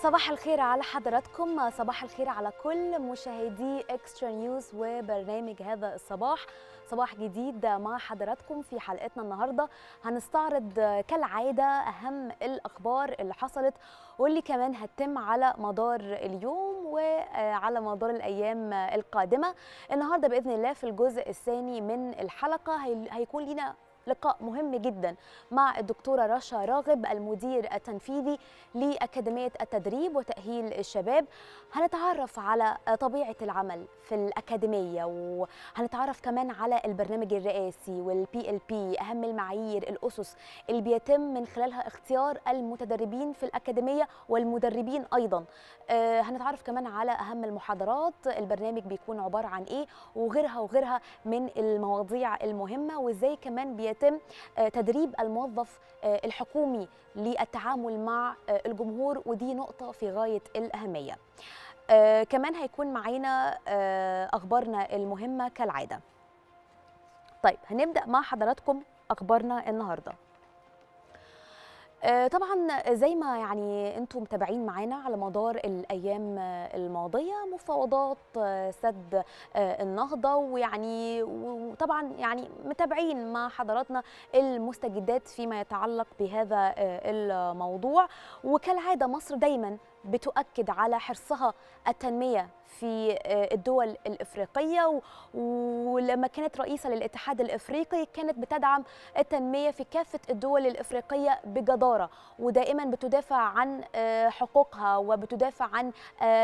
صباح الخير على حضراتكم صباح الخير على كل مشاهدي اكسترا نيوز وبرنامج هذا الصباح صباح جديد مع حضراتكم في حلقتنا النهارده هنستعرض كالعاده اهم الاخبار اللي حصلت واللي كمان هتتم على مدار اليوم وعلى مدار الايام القادمه النهارده باذن الله في الجزء الثاني من الحلقه هيكون لينا لقاء مهم جدا مع الدكتورة رشا راغب المدير التنفيذي لأكاديمية التدريب وتأهيل الشباب هنتعرف على طبيعة العمل في الأكاديمية وهنتعرف كمان على البرنامج الرئاسي والبي ال بي أهم المعايير الأسس اللي بيتم من خلالها اختيار المتدربين في الأكاديمية والمدربين أيضا هنتعرف كمان على أهم المحاضرات البرنامج بيكون عبارة عن إيه وغيرها وغيرها من المواضيع المهمة وإزاي كمان بي يتم تدريب الموظف الحكومي للتعامل مع الجمهور ودي نقطة في غاية الأهمية كمان هيكون معانا أخبارنا المهمة كالعادة طيب هنبدأ مع حضراتكم أخبارنا النهارده طبعا زي ما يعني انتم متابعين معانا على مدار الايام الماضيه مفاوضات سد النهضه ويعني وطبعا يعني متابعين مع حضراتنا المستجدات فيما يتعلق بهذا الموضوع وكالعاده مصر دايما بتؤكد على حرصها التنميه في الدول الافريقيه ولما كانت رئيسه للاتحاد الافريقي كانت بتدعم التنميه في كافه الدول الافريقيه بجداره ودائما بتدافع عن حقوقها وبتدافع عن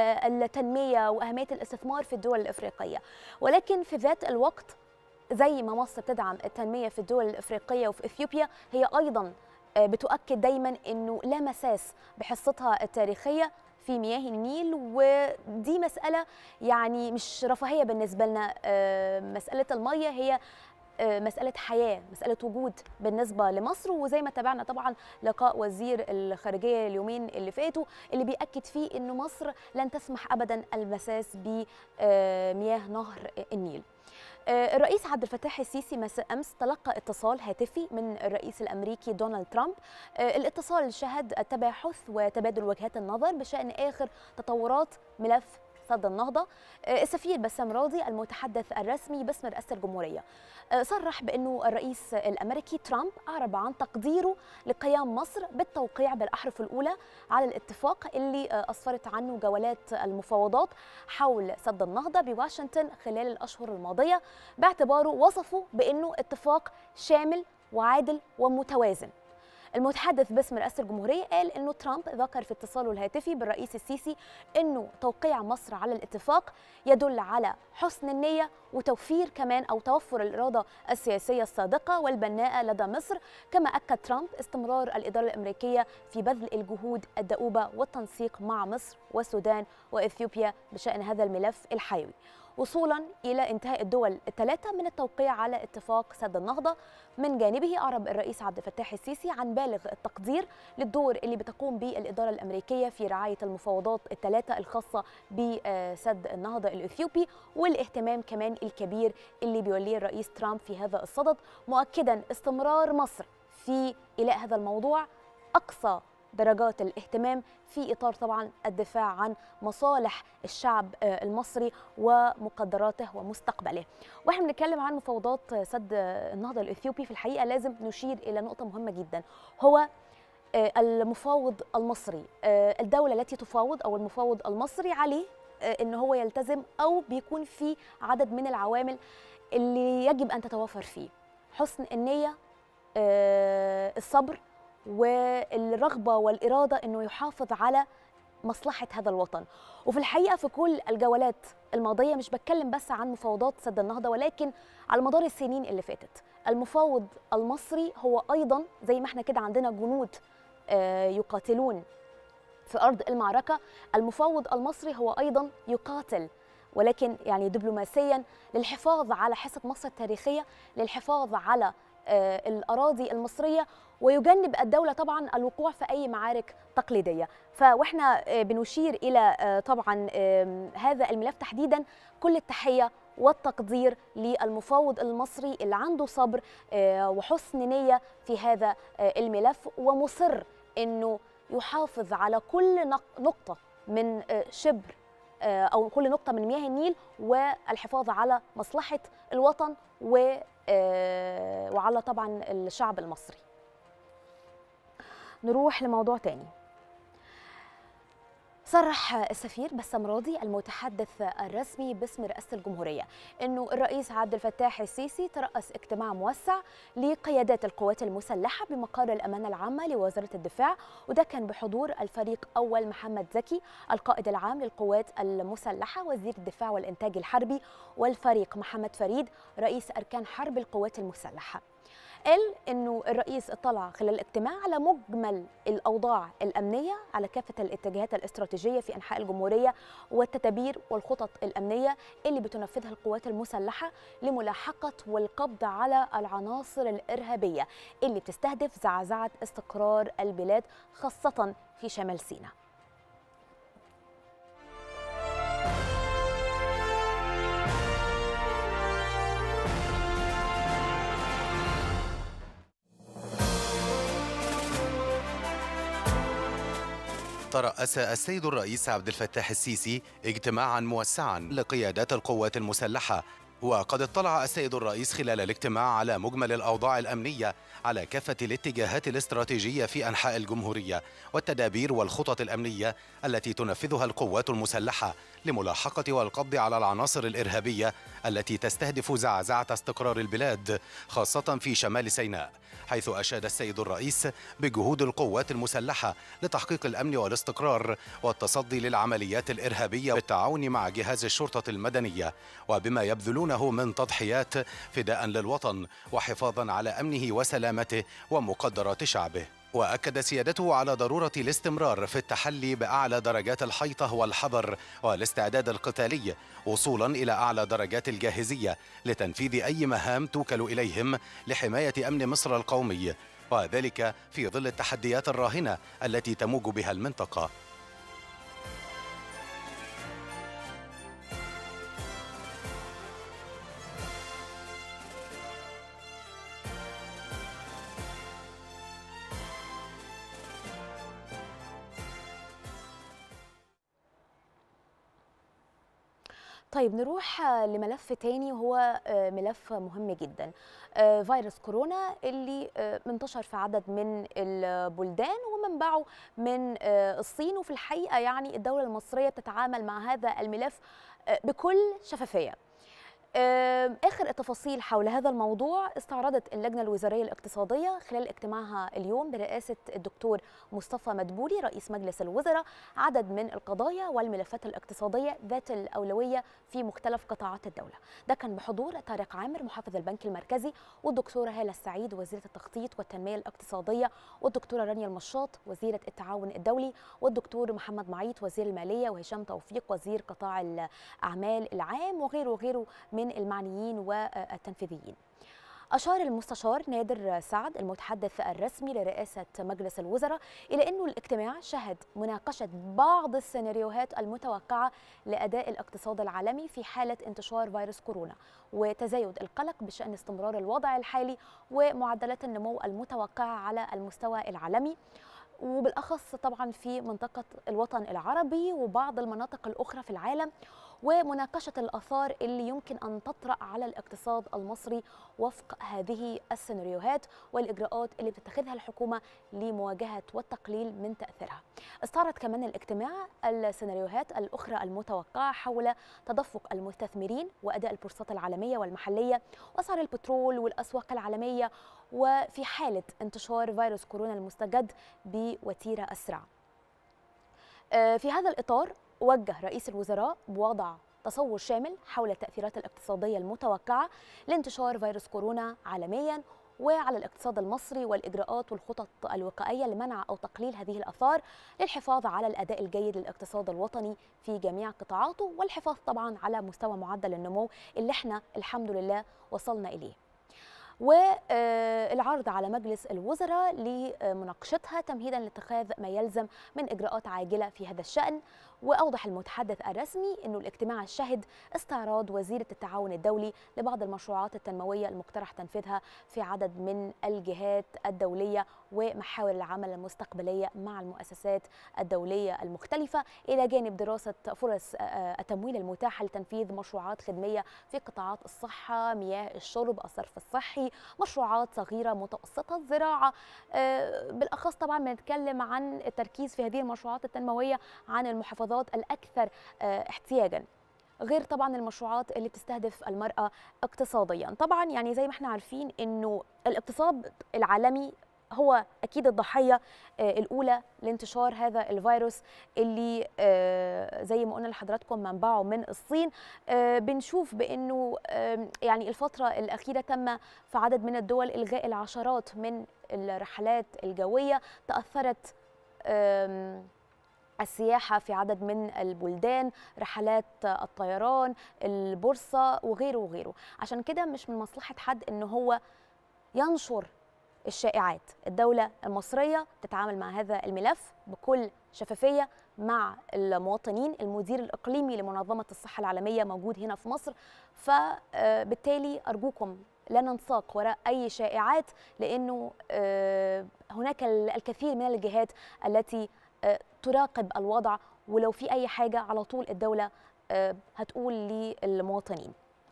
التنميه واهميه الاستثمار في الدول الافريقيه ولكن في ذات الوقت زي ما مصر بتدعم التنميه في الدول الافريقيه وفي اثيوبيا هي ايضا بتؤكد دايما انه لا مساس بحصتها التاريخيه في مياه النيل ودي مسألة يعني مش رفاهية بالنسبة لنا مسألة المية هي مسألة حياة مسألة وجود بالنسبة لمصر وزي ما تابعنا طبعا لقاء وزير الخارجية اليومين اللي فاتوا اللي بيأكد فيه أنه مصر لن تسمح أبدا المساس بمياه نهر النيل الرئيس عبد الفتاح السيسي مساء امس تلقى اتصال هاتفي من الرئيس الامريكي دونالد ترامب الاتصال شهد التباحث وتبادل وجهات النظر بشان اخر تطورات ملف سد النهضه السفير بسام راضي المتحدث الرسمي باسم رئاسه الجمهوريه صرح بانه الرئيس الامريكي ترامب اعرب عن تقديره لقيام مصر بالتوقيع بالاحرف الاولى على الاتفاق اللي اسفرت عنه جولات المفاوضات حول سد النهضه بواشنطن خلال الاشهر الماضيه باعتباره وصفه بانه اتفاق شامل وعادل ومتوازن المتحدث باسم رئاسه الجمهوريه قال انه ترامب ذكر في اتصاله الهاتفي بالرئيس السيسي انه توقيع مصر على الاتفاق يدل على حسن النيه وتوفير كمان او توفر الاراده السياسيه الصادقه والبناءه لدى مصر كما اكد ترامب استمرار الاداره الامريكيه في بذل الجهود الدؤوبه والتنسيق مع مصر والسودان واثيوبيا بشان هذا الملف الحيوي وصولا الى انتهاء الدول الثلاثه من التوقيع على اتفاق سد النهضه من جانبه اعرب الرئيس عبد الفتاح السيسي عن بالغ التقدير للدور اللي بتقوم به الاداره الامريكيه في رعايه المفاوضات الثلاثه الخاصه بسد النهضه الاثيوبي والاهتمام كمان الكبير اللي بيوليه الرئيس ترامب في هذا الصدد مؤكدا استمرار مصر في ايلاء هذا الموضوع اقصى درجات الاهتمام في اطار طبعا الدفاع عن مصالح الشعب المصري ومقدراته ومستقبله. واحنا بنتكلم عن مفاوضات سد النهضه الاثيوبي في الحقيقه لازم نشير الى نقطه مهمه جدا هو المفاوض المصري الدوله التي تفاوض او المفاوض المصري عليه ان هو يلتزم او بيكون في عدد من العوامل اللي يجب ان تتوفر فيه حسن النيه الصبر والرغبه والاراده انه يحافظ على مصلحه هذا الوطن وفي الحقيقه في كل الجولات الماضيه مش بتكلم بس عن مفاوضات سد النهضه ولكن على مدار السنين اللي فاتت المفاوض المصري هو ايضا زي ما احنا كده عندنا جنود يقاتلون في ارض المعركه المفاوض المصري هو ايضا يقاتل ولكن يعني دبلوماسيا للحفاظ على حصه مصر التاريخيه للحفاظ على الاراضي المصريه ويجنب الدوله طبعا الوقوع في اي معارك تقليديه فاحنا بنشير الى طبعا هذا الملف تحديدا كل التحيه والتقدير للمفاوض المصري اللي عنده صبر وحسن نيه في هذا الملف ومصر انه يحافظ على كل نقطة من شبر أو كل نقطة من مياه النيل والحفاظ على مصلحة الوطن وعلى طبعا الشعب المصري نروح لموضوع تاني صرح السفير بسام راضي المتحدث الرسمي باسم رئاسه الجمهوريه انه الرئيس عبد الفتاح السيسي ترأس اجتماع موسع لقيادات القوات المسلحه بمقر الامانه العامه لوزاره الدفاع وده كان بحضور الفريق اول محمد زكي القائد العام للقوات المسلحه وزير الدفاع والانتاج الحربي والفريق محمد فريد رئيس اركان حرب القوات المسلحه قال انه الرئيس اطلع خلال الاجتماع على مجمل الاوضاع الامنيه على كافه الاتجاهات الاستراتيجيه في انحاء الجمهوريه والتدابير والخطط الامنيه اللي بتنفذها القوات المسلحه لملاحقه والقبض على العناصر الارهابيه اللي بتستهدف زعزعه استقرار البلاد خاصه في شمال سيناء ترأس السيد الرئيس عبد الفتاح السيسي اجتماعا موسعا لقيادات القوات المسلحة وقد اطلع السيد الرئيس خلال الاجتماع على مجمل الأوضاع الأمنية على كافة الاتجاهات الاستراتيجية في أنحاء الجمهورية والتدابير والخطط الأمنية التي تنفذها القوات المسلحة لملاحقة والقبض على العناصر الإرهابية التي تستهدف زعزعة استقرار البلاد خاصة في شمال سيناء حيث أشاد السيد الرئيس بجهود القوات المسلحة لتحقيق الأمن والاستقرار والتصدي للعمليات الإرهابية بالتعاون مع جهاز الشرطة المدنية وبما يبذلونه من تضحيات فداء للوطن وحفاظا على أمنه وسلامته ومقدرات شعبه واكد سيادته على ضروره الاستمرار في التحلي باعلى درجات الحيطه والحذر والاستعداد القتالي وصولا الى اعلى درجات الجاهزيه لتنفيذ اي مهام توكل اليهم لحمايه امن مصر القومي وذلك في ظل التحديات الراهنه التي تموج بها المنطقه طيب نروح لملف تاني وهو ملف مهم جدا فيروس كورونا اللي منتشر في عدد من البلدان ومنبعه من الصين وفي الحقيقه يعني الدوله المصريه بتتعامل مع هذا الملف بكل شفافيه اخر التفاصيل حول هذا الموضوع استعرضت اللجنه الوزاريه الاقتصاديه خلال اجتماعها اليوم برئاسه الدكتور مصطفى مدبولي رئيس مجلس الوزراء عدد من القضايا والملفات الاقتصاديه ذات الاولويه في مختلف قطاعات الدوله ده كان بحضور طارق عامر محافظ البنك المركزي والدكتوره هاله السعيد وزيره التخطيط والتنميه الاقتصاديه والدكتوره رانيا المشاط وزيره التعاون الدولي والدكتور محمد معيط وزير الماليه وهشام توفيق وزير قطاع الاعمال العام وغيره وغيره من المعنيين والتنفيذيين أشار المستشار نادر سعد المتحدث الرسمي لرئاسة مجلس الوزراء إلى أنه الاجتماع شهد مناقشة بعض السيناريوهات المتوقعة لأداء الاقتصاد العالمي في حالة انتشار فيروس كورونا وتزايد القلق بشأن استمرار الوضع الحالي ومعدلات النمو المتوقعة على المستوى العالمي وبالأخص طبعا في منطقة الوطن العربي وبعض المناطق الأخرى في العالم ومناقشة الآثار اللي يمكن أن تطرأ على الاقتصاد المصري وفق هذه السيناريوهات والإجراءات اللي بتتخذها الحكومة لمواجهة والتقليل من تأثيرها استعرض كمان الاجتماع السيناريوهات الأخرى المتوقعة حول تدفق المستثمرين وأداء البورصات العالمية والمحلية وأسعار البترول والأسواق العالمية وفي حالة انتشار فيروس كورونا المستجد بوتيرة أسرع في هذا الإطار وجه رئيس الوزراء بوضع تصور شامل حول التأثيرات الاقتصادية المتوقعة لانتشار فيروس كورونا عالميا وعلى الاقتصاد المصري والإجراءات والخطط الوقائية لمنع أو تقليل هذه الآثار للحفاظ على الأداء الجيد للاقتصاد الوطني في جميع قطاعاته والحفاظ طبعا على مستوى معدل النمو اللي احنا الحمد لله وصلنا إليه والعرض على مجلس الوزراء لمناقشتها تمهيدا لاتخاذ ما يلزم من اجراءات عاجله في هذا الشان واوضح المتحدث الرسمي انه الاجتماع شهد استعراض وزيره التعاون الدولي لبعض المشروعات التنمويه المقترح تنفيذها في عدد من الجهات الدوليه ومحاور العمل المستقبلية مع المؤسسات الدولية المختلفة إلى جانب دراسة فرص التمويل المتاحة لتنفيذ مشروعات خدمية في قطاعات الصحة مياه الشرب الصرف الصحي مشروعات صغيرة متوسطة الزراعة بالأخص طبعا بنتكلم عن التركيز في هذه المشروعات التنموية عن المحافظات الأكثر احتياجاً غير طبعا المشروعات اللي بتستهدف المرأة اقتصاديا طبعا يعني زي ما احنا عارفين انه الاقتصاد العالمي هو اكيد الضحيه الاولى لانتشار هذا الفيروس اللي زي ما قلنا لحضراتكم منبعه من الصين بنشوف بانه يعني الفتره الاخيره تم في عدد من الدول الغاء العشرات من الرحلات الجويه تاثرت السياحة في عدد من البلدان رحلات الطيران البورصة وغيره وغيره عشان كده مش من مصلحة حد ان هو ينشر الشائعات الدولة المصرية تتعامل مع هذا الملف بكل شفافية مع المواطنين المدير الإقليمي لمنظمة الصحة العالمية موجود هنا في مصر فبالتالي أرجوكم لا ننساق وراء أي شائعات لأنه هناك الكثير من الجهات التي تراقب الوضع ولو في اي حاجه على طول الدوله هتقول للمواطنين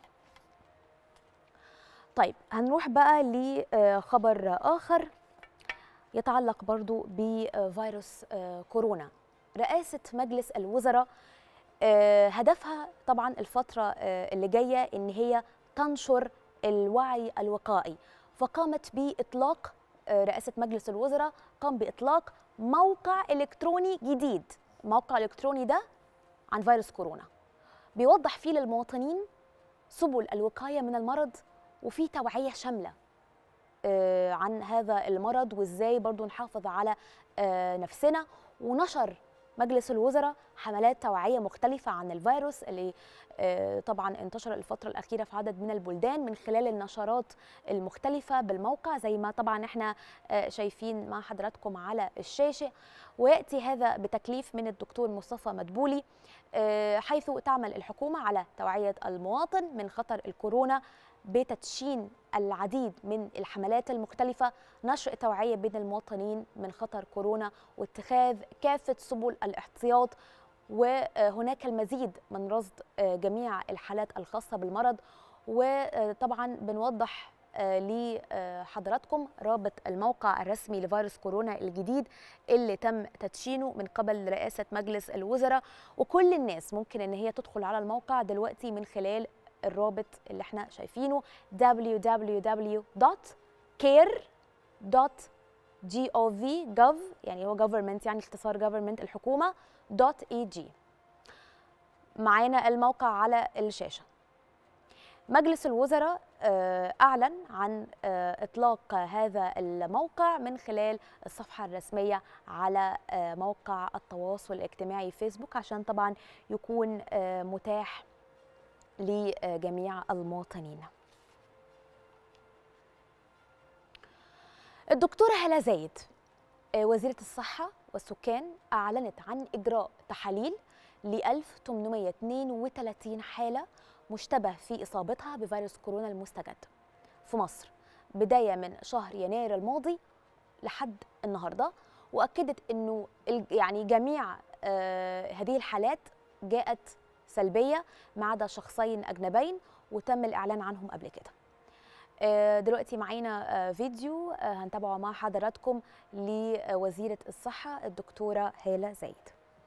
طيب هنروح بقى لخبر اخر يتعلق برضو بفيروس كورونا رئاسه مجلس الوزراء هدفها طبعا الفتره اللي جايه ان هي تنشر الوعي الوقائي فقامت باطلاق رئاسه مجلس الوزراء قام باطلاق موقع الكتروني جديد الموقع الالكتروني ده عن فيروس كورونا بيوضح فيه للمواطنين سبل الوقايه من المرض وفي توعيه شامله عن هذا المرض وازاي برضو نحافظ على نفسنا ونشر مجلس الوزراء حملات توعيه مختلفه عن الفيروس اللي طبعا انتشر الفتره الاخيره في عدد من البلدان من خلال النشرات المختلفه بالموقع زي ما طبعا احنا شايفين مع حضراتكم على الشاشه وياتي هذا بتكليف من الدكتور مصطفى مدبولي حيث تعمل الحكومه على توعيه المواطن من خطر الكورونا بتدشين العديد من الحملات المختلفة نشر توعية بين المواطنين من خطر كورونا واتخاذ كافة سبل الاحتياط وهناك المزيد من رصد جميع الحالات الخاصة بالمرض وطبعا بنوضح لحضراتكم رابط الموقع الرسمي لفيروس كورونا الجديد اللي تم تدشينه من قبل رئاسة مجلس الوزراء وكل الناس ممكن ان هي تدخل على الموقع دلوقتي من خلال الرابط اللي احنا شايفينه www.care.gov يعني هو government يعني اختصار government الحكومة .eg معانا الموقع على الشاشة مجلس الوزراء أعلن عن إطلاق هذا الموقع من خلال الصفحة الرسمية على موقع التواصل الاجتماعي فيسبوك عشان طبعا يكون متاح لجميع المواطنين الدكتورة هلا زايد وزيرة الصحة والسكان أعلنت عن إجراء تحاليل ل 1832 حالة مشتبه في إصابتها بفيروس كورونا المستجد في مصر بداية من شهر يناير الماضي لحد النهاردة وأكدت أنه يعني جميع هذه الحالات جاءت سلبية ما عدا شخصين أجنبين وتم الإعلان عنهم قبل كده دلوقتي معانا فيديو هنتابعه مع حضراتكم لوزيرة الصحة الدكتورة هالة زايد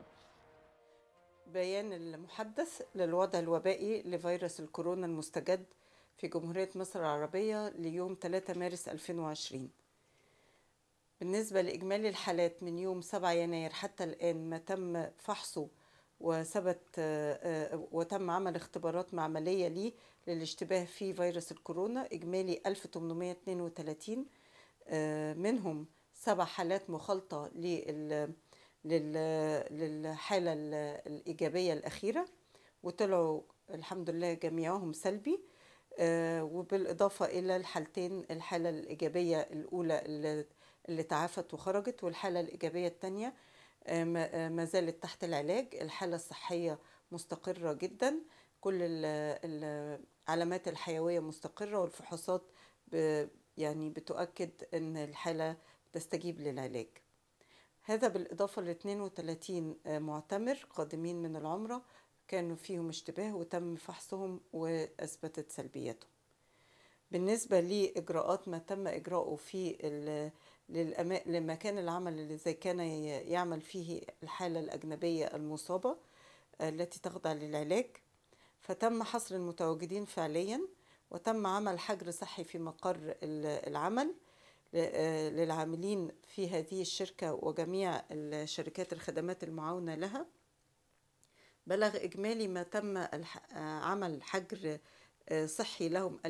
بيان المحدث للوضع الوبائي لفيروس الكورونا المستجد في جمهورية مصر العربية ليوم 3 مارس 2020 بالنسبة لإجمالي الحالات من يوم 7 يناير حتى الآن ما تم فحصه وثبت وتم عمل اختبارات معملية ليه للاشتباه في فيروس الكورونا إجمالي 1832 منهم سبع حالات مخالطة لل للحالة الإيجابية الأخيرة وطلعوا الحمد لله جميعهم سلبي وبالإضافة إلى الحالتين الحالة الإيجابية الأولى اللي تعافت وخرجت والحالة الإيجابية الثانية ما زالت تحت العلاج الحالة الصحية مستقرة جدا كل العلامات الحيوية مستقرة والفحوصات يعني بتؤكد أن الحالة تستجيب للعلاج هذا بالإضافة ل 32 معتمر قادمين من العمرة كانوا فيهم اشتباه وتم فحصهم وأثبتت سلبيتهم بالنسبة لإجراءات ما تم إجراؤه في لمكان العمل اللي زي كان يعمل فيه الحالة الأجنبية المصابة التي تخضع للعلاج فتم حصر المتواجدين فعليا وتم عمل حجر صحي في مقر العمل للعاملين في هذه الشركة وجميع الشركات الخدمات المعاونة لها بلغ إجمالي ما تم عمل حجر صحي لهم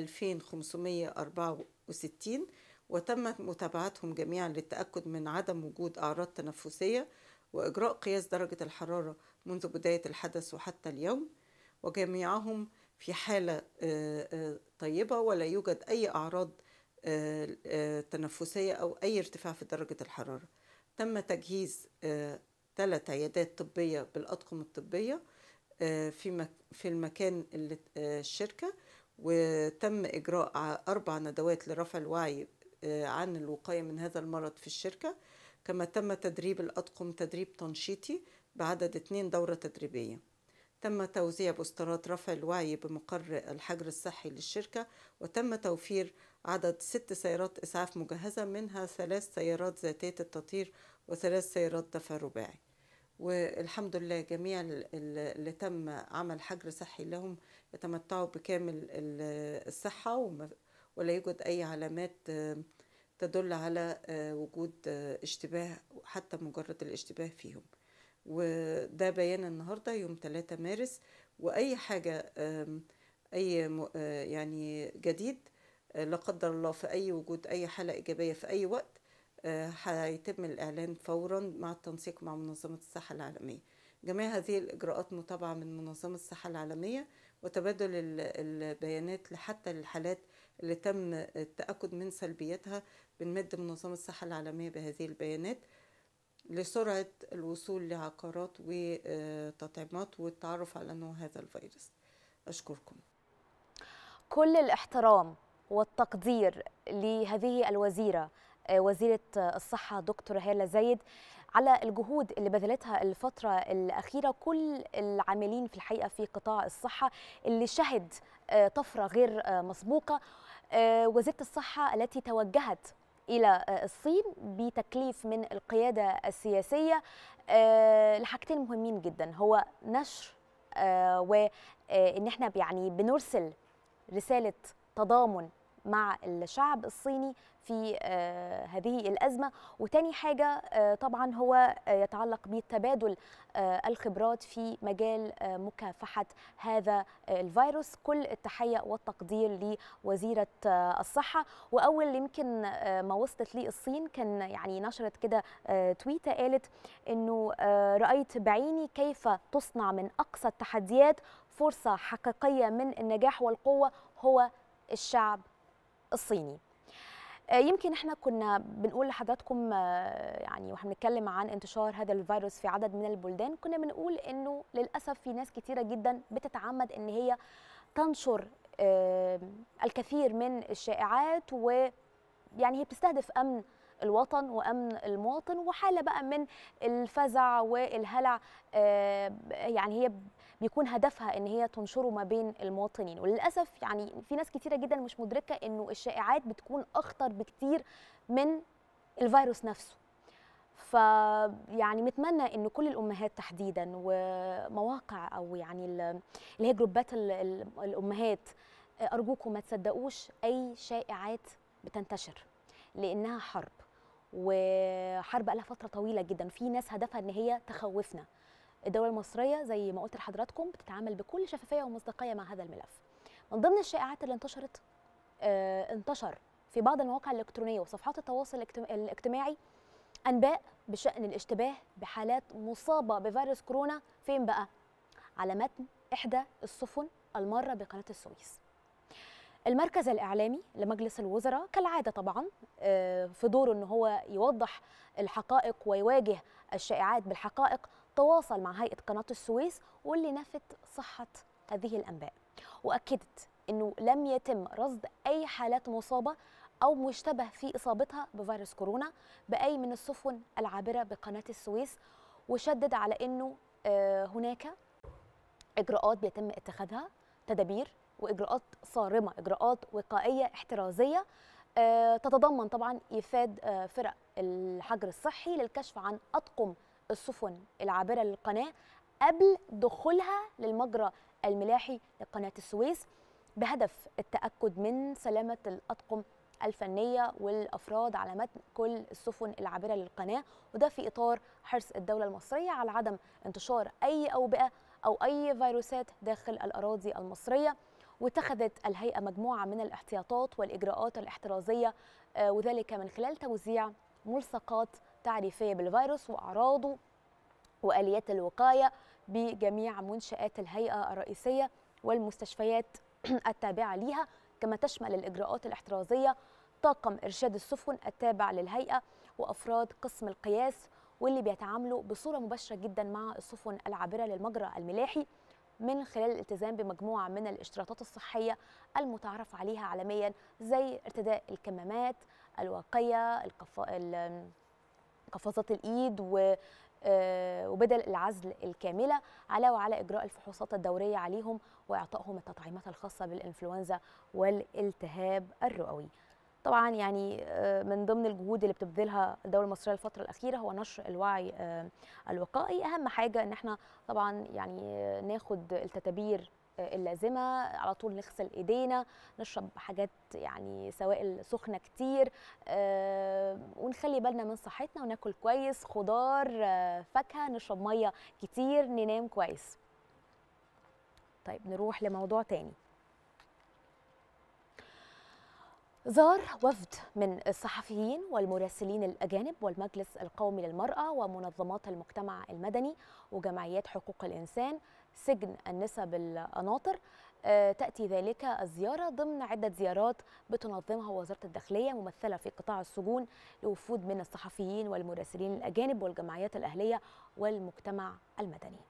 2564 وتم متابعتهم جميعا للتأكد من عدم وجود أعراض تنفسية وإجراء قياس درجة الحرارة منذ بداية الحدث وحتى اليوم وجميعهم في حالة طيبة ولا يوجد أي أعراض تنفسية أو أي ارتفاع في درجة الحرارة تم تجهيز ثلاث عيادات طبية بالأطقم الطبية في في المكان اللي الشركة وتم إجراء أربع ندوات لرفع الوعي عن الوقاية من هذا المرض في الشركة كما تم تدريب الأطقم تدريب تنشيطي بعدد اثنين دورة تدريبية تم توزيع بوسترات رفع الوعي بمقر الحجر الصحي للشركة وتم توفير عدد ست سيارات إسعاف مجهزة منها ثلاث سيارات ذاتية التطهير وثلاث سيارات دفع رباعي والحمد لله جميع اللي تم عمل حجر صحي لهم يتمتعوا بكامل الصحة ولا يوجد أي علامات تدل على وجود اشتباه حتى مجرد الاشتباه فيهم وده بيان النهارده يوم 3 مارس واي حاجه اي يعني جديد لا قدر الله في اي وجود اي حاله ايجابيه في اي وقت هيتم الاعلان فورا مع التنسيق مع منظمه الصحه العالميه جميع هذه الاجراءات متابعه من منظمه الصحه العالميه وتبادل البيانات حتى للحالات اللي تم التاكد من سلبيتها بنمد منظمه الصحه العالميه بهذه البيانات لسرعة الوصول لعقارات وتطعيمات والتعرف على نوع هذا الفيروس أشكركم كل الاحترام والتقدير لهذه الوزيرة وزيرة الصحة دكتور هالة زايد على الجهود اللي بذلتها الفترة الأخيرة كل العاملين في الحقيقة في قطاع الصحة اللي شهد طفرة غير مسبوقة وزيرة الصحة التي توجهت الى الصين بتكليف من القياده السياسيه لحاجتين مهمين جدا هو نشر وان احنا يعني بنرسل رساله تضامن مع الشعب الصيني في هذه الازمه وتاني حاجه طبعا هو يتعلق بتبادل الخبرات في مجال مكافحه هذا الفيروس كل التحيه والتقدير لوزيره الصحه واول يمكن ما وصلت لي الصين كان يعني نشرت كده تويته قالت انه رايت بعيني كيف تصنع من اقصى التحديات فرصه حقيقيه من النجاح والقوه هو الشعب الصيني يمكن احنا كنا بنقول لحضراتكم يعني واحنا بنتكلم عن انتشار هذا الفيروس في عدد من البلدان كنا بنقول انه للاسف في ناس كتيره جدا بتتعمد ان هي تنشر الكثير من الشائعات ويعني هي بتستهدف امن الوطن وامن المواطن وحاله بقى من الفزع والهلع يعني هي بيكون هدفها ان هي تنشره ما بين المواطنين وللاسف يعني في ناس كتيره جدا مش مدركه انه الشائعات بتكون اخطر بكتير من الفيروس نفسه فيعني متمنى ان كل الامهات تحديدا ومواقع او يعني اللي هي جروبات الامهات ارجوكم ما تصدقوش اي شائعات بتنتشر لانها حرب وحرب بقى لها فتره طويله جدا في ناس هدفها ان هي تخوفنا الدولة المصرية زي ما قلت لحضراتكم بتتعامل بكل شفافية ومصداقية مع هذا الملف. من ضمن الشائعات اللي انتشرت آه انتشر في بعض المواقع الإلكترونية وصفحات التواصل الاجتماعي أنباء بشأن الاشتباه بحالات مصابة بفيروس كورونا فين بقى؟ على متن إحدى السفن المارة بقناة السويس. المركز الإعلامي لمجلس الوزراء كالعادة طبعا آه في دوره أنه هو يوضح الحقائق ويواجه الشائعات بالحقائق تواصل مع هيئة قناة السويس واللي نفت صحة هذه الأنباء وأكدت أنه لم يتم رصد أي حالات مصابة أو مشتبه في إصابتها بفيروس كورونا بأي من السفن العابرة بقناة السويس وشدد على أنه آه، هناك إجراءات بيتم اتخاذها تدابير وإجراءات صارمة إجراءات وقائية احترازية آه، تتضمن طبعا إيفاد آه، فرق الحجر الصحي للكشف عن أطقم السفن العابرة للقناة قبل دخولها للمجرى الملاحي لقناة السويس بهدف التأكد من سلامة الأطقم الفنية والأفراد على متن كل السفن العابرة للقناة وده في إطار حرص الدولة المصرية على عدم انتشار أي أوبئة أو أي فيروسات داخل الأراضي المصرية واتخذت الهيئة مجموعة من الاحتياطات والإجراءات الاحترازية آه، وذلك من خلال توزيع ملصقات تعريفية بالفيروس وأعراضه وآليات الوقاية بجميع منشآت الهيئة الرئيسية والمستشفيات التابعة ليها كما تشمل الإجراءات الاحترازية طاقم إرشاد السفن التابع للهيئة وأفراد قسم القياس واللي بيتعاملوا بصورة مباشرة جدا مع السفن العابرة للمجرى الملاحي من خلال الالتزام بمجموعة من الاشتراطات الصحية المتعارف عليها عالميا زي ارتداء الكمامات الواقية القف... ال- قفازات الإيد و آه، وبدل العزل الكاملة علاوة على إجراء الفحوصات الدورية عليهم وإعطائهم التطعيمات الخاصة بالإنفلونزا والالتهاب الرئوي طبعا يعني آه، من ضمن الجهود اللي بتبذلها الدولة المصرية الفترة الأخيرة هو نشر الوعي آه، الوقائي أهم حاجة إن احنا طبعا يعني آه، ناخد التدابير آه، اللازمة على طول نغسل إيدينا نشرب حاجات يعني سوائل سخنة كتير آه، ونخلي بالنا من صحتنا وناكل كويس خضار آه، فاكهة نشرب مية كتير ننام كويس طيب نروح لموضوع تاني زار وفد من الصحفيين والمراسلين الأجانب والمجلس القومي للمرأة ومنظمات المجتمع المدني وجمعيات حقوق الإنسان سجن النساء بالقناطر آه، تأتي ذلك الزيارة ضمن عدة زيارات بتنظمها وزارة الداخلية ممثلة في قطاع السجون لوفود من الصحفيين والمراسلين الأجانب والجمعيات الأهلية والمجتمع المدني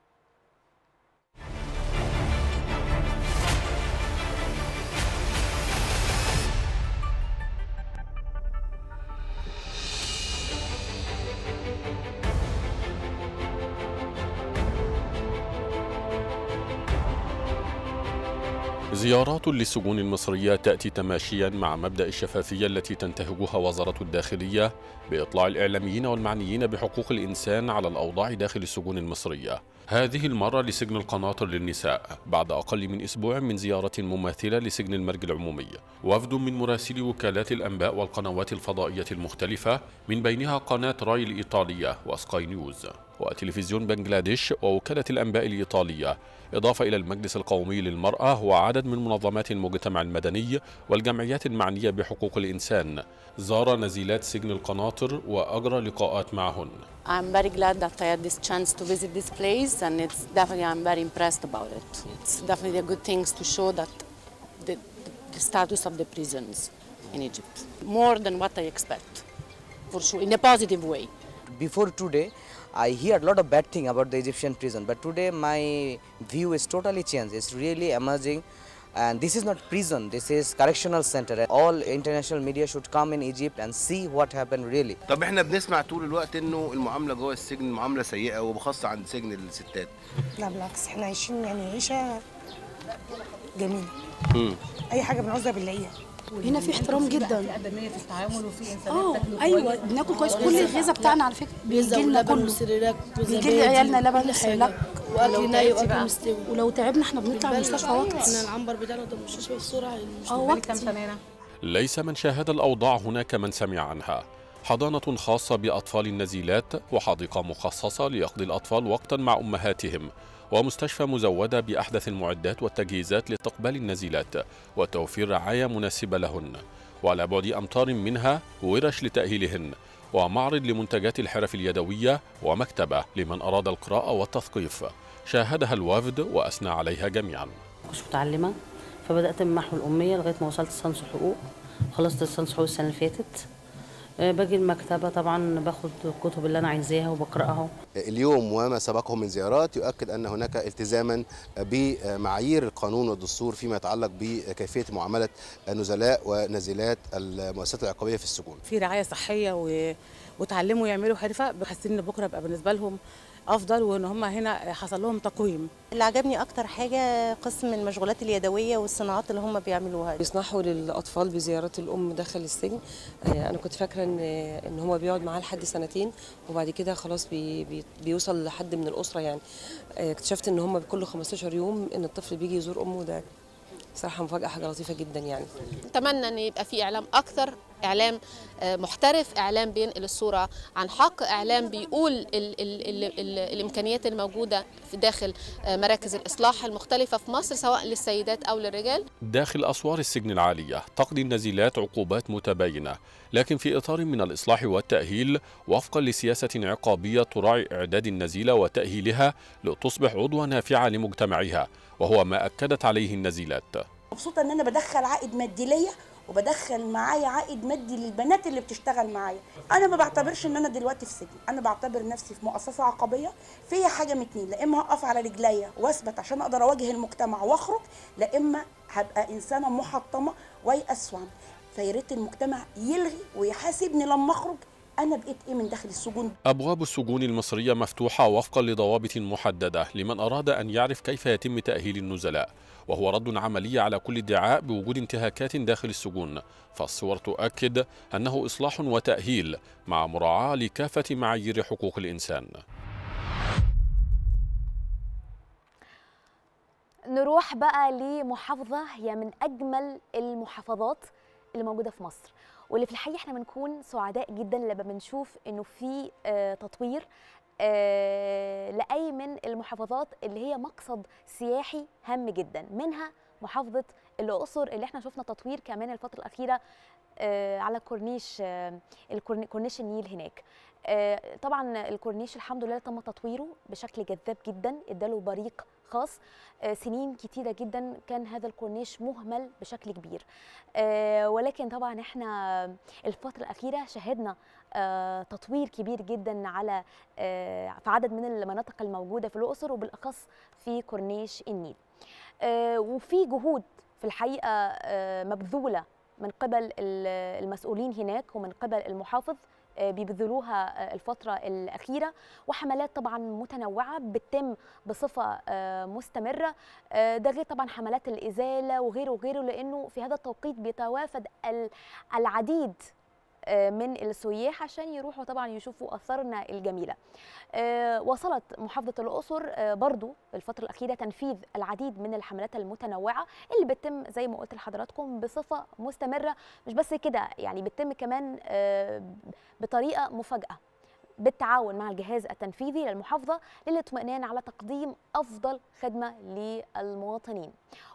زيارات للسجون المصرية تأتي تماشيا مع مبدأ الشفافية التي تنتهجها وزارة الداخلية بإطلاع الإعلاميين والمعنيين بحقوق الإنسان على الأوضاع داخل السجون المصرية هذه المرة لسجن القناطر للنساء بعد أقل من أسبوع من زيارة مماثلة لسجن المرج العمومي وفد من مراسلي وكالات الأنباء والقنوات الفضائية المختلفة من بينها قناة راي الإيطالية وسكاي نيوز وتلفزيون بنغلاديش ووكالة الأنباء الإيطالية إضافة إلى المجلس القومي للمرأة وعدد من منظمات المجتمع المدني والجمعيات المعنية بحقوق الإنسان زار نزيلات سجن القناطر وأجرى لقاءات معهن I'm very glad that I had this chance to visit this place, and it's definitely I'm very impressed about it. It's definitely a good thing to show that the, the status of the prisons in Egypt more than what I expect, for sure, in a positive way. before today i hear a lot of bad thing about the egyptian prison but today my view is totally changed it's really amazing and this is not prison this is correctional center all international media should come in egypt and see what happened really طب احنا بنسمع طول الوقت انه المعامله جوه السجن معامله سيئه وبخاصه عند سجن الستات لا بالعكس احنا عايشين يعني عيشه جميله اي حاجه بنعوزها بنلاقيها هنا في احترام جدا في ادميه في التعامل وفي انسانيه اه بتاكلوا ايوه كويس. بناكل كويس كل الغذاء بتاعنا على فكره بيجي لنا لبن كله وسريلاك بيجي لي عيالنا لبن سيلاك واكل ني واكل مستوي ولو تعبنا احنا بنطلع من المستشفى وقت احنا العنبر بتاعنا ده مستشفى السرعه اه وقت ليس من شاهد الأوضاع هناك من سمع عنها حضانة خاصة بأطفال النزيلات وحديقة مخصصة ليقضي الأطفال وقتا مع أمهاتهم ومستشفى مزودة بأحدث المعدات والتجهيزات لاستقبال النزيلات وتوفير رعاية مناسبة لهن وعلى بعد أمتار منها ورش لتأهيلهن ومعرض لمنتجات الحرف اليدوية ومكتبة لمن أراد القراءة والتثقيف شاهدها الوفد وأثنى عليها جميعا كنتش متعلمة فبدأت من محو الأمية لغاية ما وصلت لسانس حقوق خلصت لسانس حقوق السنة اللي فاتت آه، باجي المكتبة طبعا باخد الكتب اللي أنا عايزاها وبقرأها اليوم وما سبقه من زيارات يؤكد ان هناك التزاما بمعايير القانون والدستور فيما يتعلق بكيفيه معامله النزلاء ونازلات المؤسسات العقابيه في السجون. في رعايه صحيه و... وتعلموا يعملوا حرفه بحسين ان بكره يبقى بالنسبه لهم افضل وان هم هنا حصل لهم تقويم اللي عجبني اكتر حاجه قسم المشغولات اليدويه والصناعات اللي هم بيعملوها بيسمحوا للاطفال بزيارات الام داخل السجن آه، انا كنت فاكره ان ان هو بيقعد معاه لحد سنتين وبعد كده خلاص بي بي بيوصل لحد من الاسره يعني آه، اكتشفت ان هم كل 15 يوم ان الطفل بيجي يزور امه ده صراحه مفاجاه حاجه لطيفه جدا يعني نتمنى ان يبقى في اعلام اكثر اعلام آه، محترف اعلام بينقل الصوره عن حق اعلام بيقول ال ال ال ال الامكانيات الموجوده في داخل آه، مراكز الاصلاح المختلفه في مصر سواء للسيدات او للرجال داخل أسوار السجن العالية تقضي النزيلات عقوبات متباينة لكن في إطار من الإصلاح والتأهيل وفقا لسياسة عقابية تراعي إعداد النزيلة وتأهيلها لتصبح عضوة نافعة لمجتمعها وهو ما أكدت عليه النزيلات مبسوطه ان انا بدخل عائد مادي ليا وبدخل معايا عائد مادي للبنات اللي بتشتغل معايا انا ما بعتبرش ان انا دلوقتي في سجن انا بعتبر نفسي في مؤسسه عقابيه فيها حاجه من اتنين لا اما هقف على رجليا واثبت عشان اقدر اواجه المجتمع واخرج لا اما هبقى انسانه محطمه ويأس وعمل فيا ريت المجتمع يلغي ويحاسبني لما اخرج انا بقيت ايه من داخل السجون أبواب السجون المصرية مفتوحة وفقا لضوابط محددة لمن أراد أن يعرف كيف يتم تأهيل النزلاء وهو رد عملي على كل ادعاء بوجود انتهاكات داخل السجون فالصور تؤكد أنه إصلاح وتأهيل مع مراعاة لكافة معايير حقوق الإنسان نروح بقى لمحافظة هي من أجمل المحافظات اللي موجودة في مصر واللي في الحقيقة احنا بنكون سعداء جدا لما بنشوف انه في آه، تطوير آه، لأي من المحافظات اللي هي مقصد سياحي هام جدا منها محافظة الأقصر اللي احنا شفنا تطوير كمان الفترة الأخيرة آه، على كورنيش آه، الكورن- كورنيش النيل هناك آه، طبعا الكورنيش الحمد لله تم تطويره بشكل جذاب جدا اداله بريق خاص آه، سنين كتيرة جدا كان هذا الكورنيش مهمل بشكل كبير آه، ولكن طبعا احنا الفترة الأخيرة شهدنا آه، تطوير كبير جدا على آه، في عدد من المناطق الموجودة في الأقصر وبالأخص في كورنيش النيل آه، وفي جهود في الحقيقة آه، مبذولة من قبل ال- المسؤولين هناك ومن قبل المحافظ آه، بيبذلوها آه، الفترة الأخيرة وحملات طبعا متنوعة بتتم بصفة آه، مستمرة آه، ده غير طبعا حملات الإزالة وغيره وغيره لأنه في هذا التوقيت بيتوافد ال- العديد آه، من السياح عشان يروحوا طبعا يشوفوا اثارنا الجميله. آه، وصلت محافظه الاقصر آه، برضو الفتره الاخيره تنفيذ العديد من الحملات المتنوعه اللي بتتم زي ما قلت لحضراتكم بصفه مستمره مش بس كده يعني بتتم كمان آه، بطريقه مفاجاه بالتعاون مع الجهاز التنفيذي للمحافظه للاطمئنان على تقديم افضل خدمه للمواطنين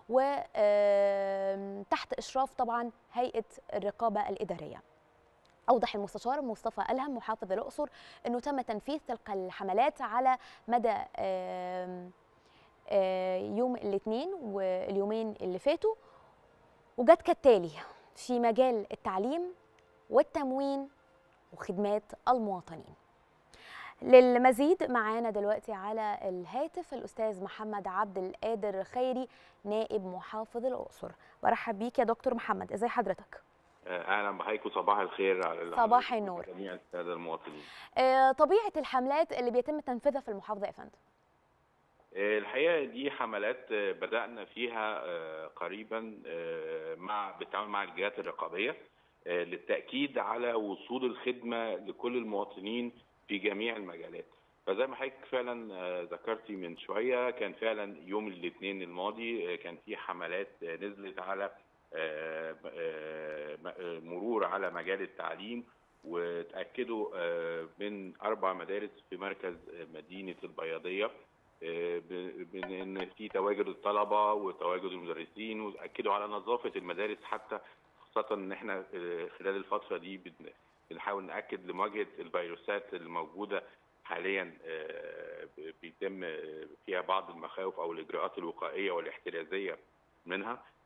وتحت اشراف طبعا هيئه الرقابه الاداريه. أوضح المستشار مصطفى ألهم محافظ الأقصر أنه تم تنفيذ تلك الحملات على مدى آم، آه، يوم الاثنين واليومين اللي فاتوا وجت كالتالي في مجال التعليم والتموين وخدمات المواطنين للمزيد معانا دلوقتي على الهاتف الأستاذ محمد عبد القادر خيري نائب محافظ الأقصر برحب بيك يا دكتور محمد ازي حضرتك اهلا بحضرتك وصباح الخير على صباح النور. جميع الساده المواطنين آه، طبيعة الحملات اللي بيتم تنفيذها في المحافظة يا فندم آه، الحقيقه دي حملات آه، بدانا فيها آه، قريبا آه، مع بالتعاون مع الجهات الرقابيه آه، للتاكيد على وصول الخدمه لكل المواطنين في جميع المجالات فزي ما حضرتك فعلا آه، ذكرتي من شويه كان فعلا يوم الاثنين الماضي آه، كان في حملات آه، نزلت على آه، آه، آه، مرور على مجال التعليم وتاكدوا آه، من اربع مدارس في مركز آه، مدينه البياضيه آه، ب- بان إن في تواجد الطلبه وتواجد المدرسين واكدوا على نظافه المدارس حتى خاصه ان احنا آه، خلال الفتره دي بن- بنحاول ناكد لمواجهه الفيروسات الموجوده حاليا آه، ب- بيتم آه، فيها بعض المخاوف او الاجراءات الوقائيه والاحترازيه منها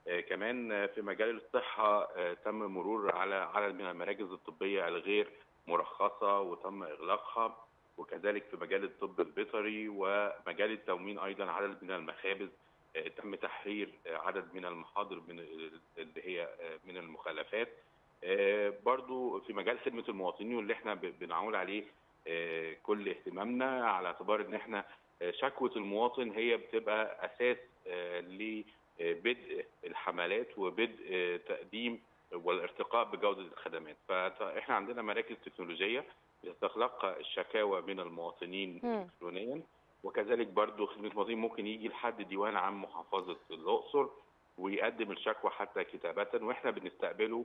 آه، كمان آه، في مجال الصحة آه، تم مرور على عدد من المراكز الطبية الغير مرخصة وتم إغلاقها وكذلك في مجال الطب البيطري ومجال التموين أيضا عدد من المخابز آه، تم تحرير آه، عدد من المحاضر من اللي هي آه، من المخالفات آه، برضو في مجال خدمة المواطنين واللي احنا ب- بنعول عليه آه، كل اهتمامنا على اعتبار ان احنا آه، شكوى المواطن هي بتبقى اساس آه، لبدء الحملات وبدء آه، تقديم والارتقاء بجودة الخدمات فاحنا عندنا مراكز تكنولوجية بتتلقى الشكاوى من المواطنين مم. الكترونيا وكذلك برضو خدمة المواطنين ممكن يجي لحد ديوان عام محافظة الأقصر ويقدم الشكوى حتى كتابة واحنا بنستقبله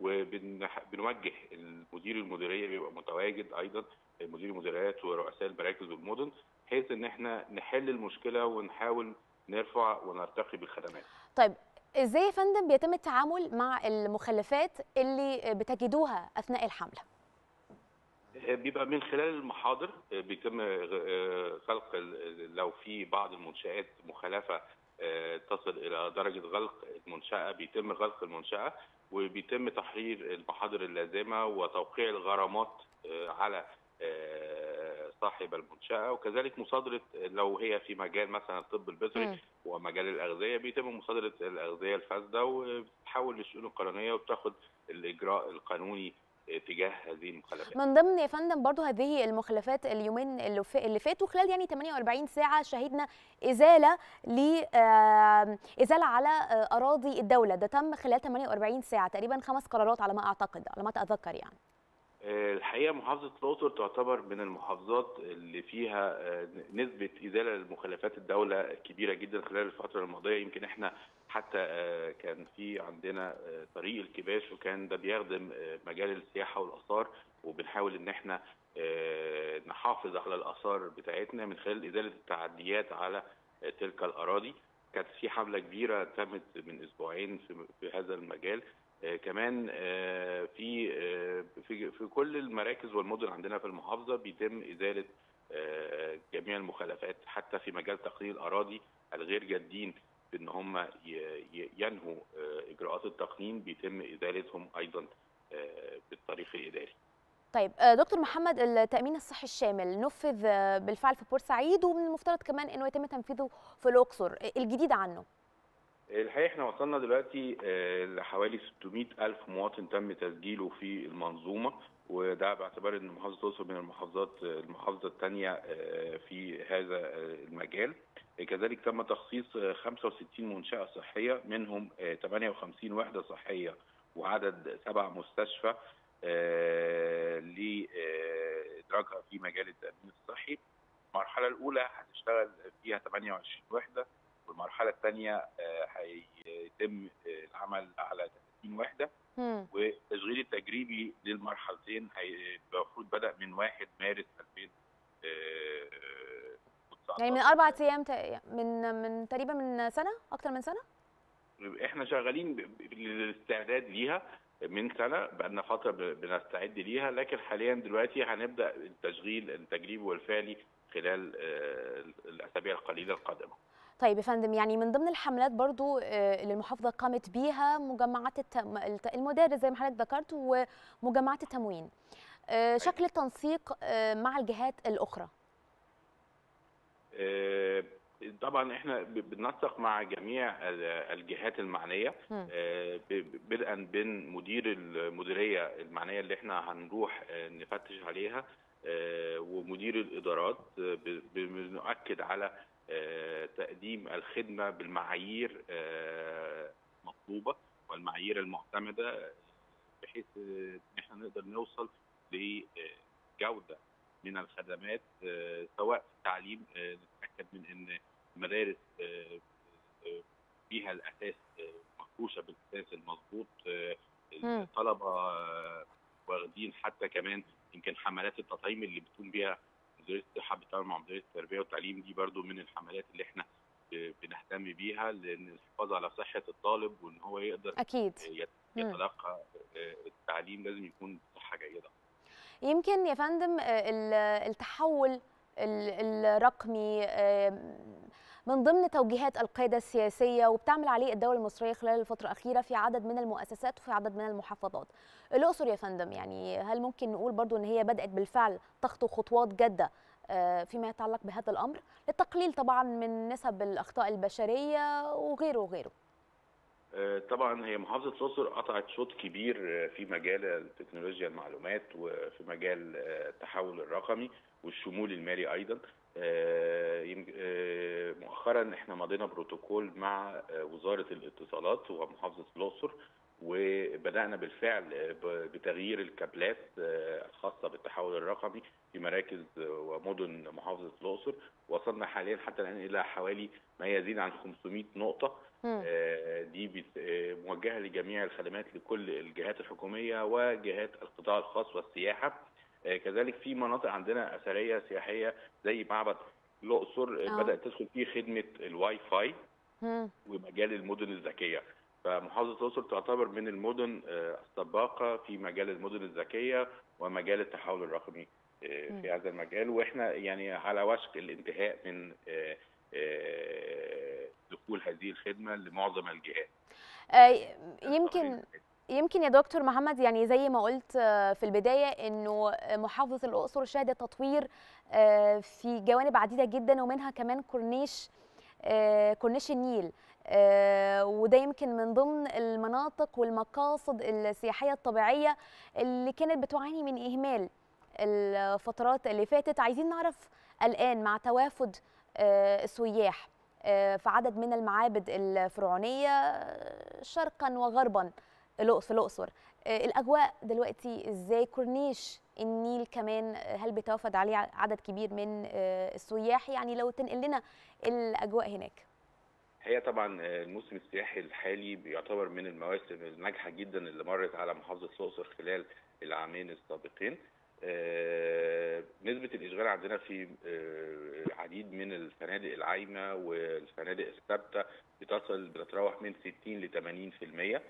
وبنوجه المدير المديريه بيبقى متواجد ايضا مدير المديريات ورؤساء المراكز والمدن بحيث ان احنا نحل المشكله ونحاول نرفع ونرتقي بالخدمات. طيب ازاي يا فندم بيتم التعامل مع المخلفات اللي بتجدوها اثناء الحمله بيبقى من خلال المحاضر بيتم غلق ال- لو في بعض المنشآت مخالفة تصل إلى درجة غلق المنشأة بيتم غلق المنشأة وبيتم تحرير المحاضر اللازمة وتوقيع الغرامات على صاحب المنشأة وكذلك مصادرة لو هي في مجال مثلا الطب البيطري مم. ومجال الأغذية بيتم مصادرة الأغذية الفاسدة وبتتحول للشؤون القانونية وبتاخد الإجراء القانوني تجاه هذه المخالفات. من ضمن يا فندم برضو هذه المخلفات اليومين اللي ف- اللي فاتوا خلال يعني 48 ساعه شهدنا ازاله ل آه، ازاله على آه، اراضي الدوله ده تم خلال 48 ساعه تقريبا خمس قرارات على ما اعتقد على ما اتذكر يعني آه، الحقيقه محافظه الاقصر تعتبر من المحافظات اللي فيها آه، نسبه ازاله لمخالفات الدوله كبيره جدا خلال الفتره الماضيه يمكن احنا حتى آه، كان في عندنا آه، طريق الكباش وكان ده بيخدم آه، مجال السياحه والاثار وبنحاول ان احنا آه، نحافظ على الاثار بتاعتنا من خلال ازاله التعديات على آه، تلك الاراضي كانت في حمله كبيره تمت من اسبوعين في في هذا المجال آه، كمان آه، في آه، في في كل المراكز والمدن عندنا في المحافظه بيتم ازاله آه، جميع المخالفات حتى في مجال تقنين الاراضي الغير جادين بان هم ي- ي- ينهوا آه، اجراءات التقنين بيتم ازالتهم ايضا آه، بالطريق الاداري. طيب آه، دكتور محمد التامين الصحي الشامل نفذ آه، بالفعل في بورسعيد ومن المفترض كمان انه يتم تنفيذه في الاقصر الجديد عنه الحقيقه احنا وصلنا دلوقتي آه، لحوالي 600 الف مواطن تم تسجيله في المنظومه وده باعتبار ان محافظه الاقصر من المحافظات آه، المحافظه الثانيه في هذا آه، المجال كذلك تم تخصيص آه، 65 منشاه صحيه منهم آه، 58 وحده صحيه وعدد سبع مستشفى آه، لادراجها في مجال التامين الصحي المرحله الاولى هتشتغل فيها 28 وحده والمرحله الثانيه هيتم آه، العمل على 30 وحده مم. والتشغيل التجريبي للمرحلتين هي- المفروض بدا من 1 مارس 2019 يعني من اربع ايام تق- من من تقريبا من سنه اكتر من سنه احنا شغالين ب- ب- للاستعداد ليها من سنه بقالنا فتره ب- بنستعد ليها لكن حاليا دلوقتي هنبدا التشغيل التجريبي والفعلي خلال آه، الاسابيع القليله القادمه. طيب يا فندم يعني من ضمن الحملات برضو آه، اللي المحافظه قامت بيها مجمعات التم... الت- المدارس زي ما حضرتك ذكرت ومجمعات التموين آه، شكل التنسيق آه، مع الجهات الاخرى آه، طبعا احنا ب- بننسق مع جميع ال- الجهات المعنيه مم. آه، ب- ب- بدءا بين مدير المديريه المعنيه اللي احنا هنروح آه، نفتش عليها آه، ومدير الادارات آه، ب- ب- بنؤكد على آه، تقديم الخدمه بالمعايير آه، المطلوبه والمعايير المعتمده بحيث آه، ان احنا نقدر نوصل لجوده من الخدمات آه، سواء في التعليم آه، نتاكد من ان المدارس آه، آه، فيها الاساس آه، مفروشه بالاساس المظبوط آه، مم. الطلبه آه، واخدين حتى كمان يمكن حملات التطعيم اللي بتقوم بيها مديريه الصحه بالتعاون مع مديريه التربيه والتعليم دي برضو من الحملات اللي احنا ب- بنهتم بيها لان الحفاظ على صحه الطالب وان هو يقدر أكيد. يت- مم. يتلقى آه، التعليم لازم يكون بصحه جيده يمكن يا فندم آه، ال- التحول ال- الرقمي آه، من ضمن توجيهات القيادة السياسية وبتعمل عليه الدولة المصرية خلال الفترة الأخيرة في عدد من المؤسسات وفي عدد من المحافظات الأقصر يا فندم يعني هل ممكن نقول برضو أن هي بدأت بالفعل تخطو خطوات جادة آه، فيما يتعلق بهذا الأمر للتقليل طبعا من نسب الأخطاء البشرية وغيره وغيره آه، طبعا هي محافظة الأقصر قطعت شوط كبير آه، في مجال التكنولوجيا المعلومات وفي مجال آه، التحول الرقمي والشمول المالي أيضا آه، يم- آه، مؤخرا احنا مضينا بروتوكول مع آه، وزارة الاتصالات ومحافظة الأقصر وبدأنا بالفعل آه، ب- بتغيير الكابلات آه، الخاصة بالتحول الرقمي في مراكز آه، ومدن محافظة الأقصر وصلنا حاليا حتى الآن إلى حوالي ما يزيد عن 500 نقطة آه، دي بت- آه، موجهه لجميع الخدمات لكل الجهات الحكوميه وجهات القطاع الخاص والسياحه آه، كذلك في مناطق عندنا اثريه سياحيه زي معبد الاقصر آه، آه. بدات تدخل فيه خدمه الواي فاي ومجال المدن الذكيه فمحافظه الاقصر تعتبر من المدن آه، السباقه في مجال المدن الذكيه ومجال التحول الرقمي آه، مم. في هذا المجال واحنا يعني على وشك الانتهاء من آه، آه، دخول هذه الخدمه لمعظم الجهات آه، يمكن يمكن يا دكتور محمد يعني زي ما قلت آه، في البداية انه محافظة الأقصر شهدت تطوير آه، في جوانب عديدة جدا ومنها كمان كورنيش آه، كورنيش النيل آه، وده يمكن من ضمن المناطق والمقاصد السياحية الطبيعية اللي كانت بتعاني من إهمال الفترات اللي فاتت عايزين نعرف الآن مع توافد آه، السياح آه، في عدد من المعابد الفرعونية آه، شرقا وغربا الأقصر في الأقصر آه، الأجواء دلوقتي إزاي كورنيش النيل كمان آه، هل بيتوافد عليه عدد كبير من آه، السياح يعني لو تنقل لنا الأجواء هناك هي طبعا الموسم السياحي الحالي بيعتبر من المواسم الناجحه جدا اللي مرت على محافظه الاقصر خلال العامين السابقين. آه، نسبه الاشغال عندنا في آه، عديد من الفنادق العايمه والفنادق الثابته بتصل بتتراوح من 60 ل 80%.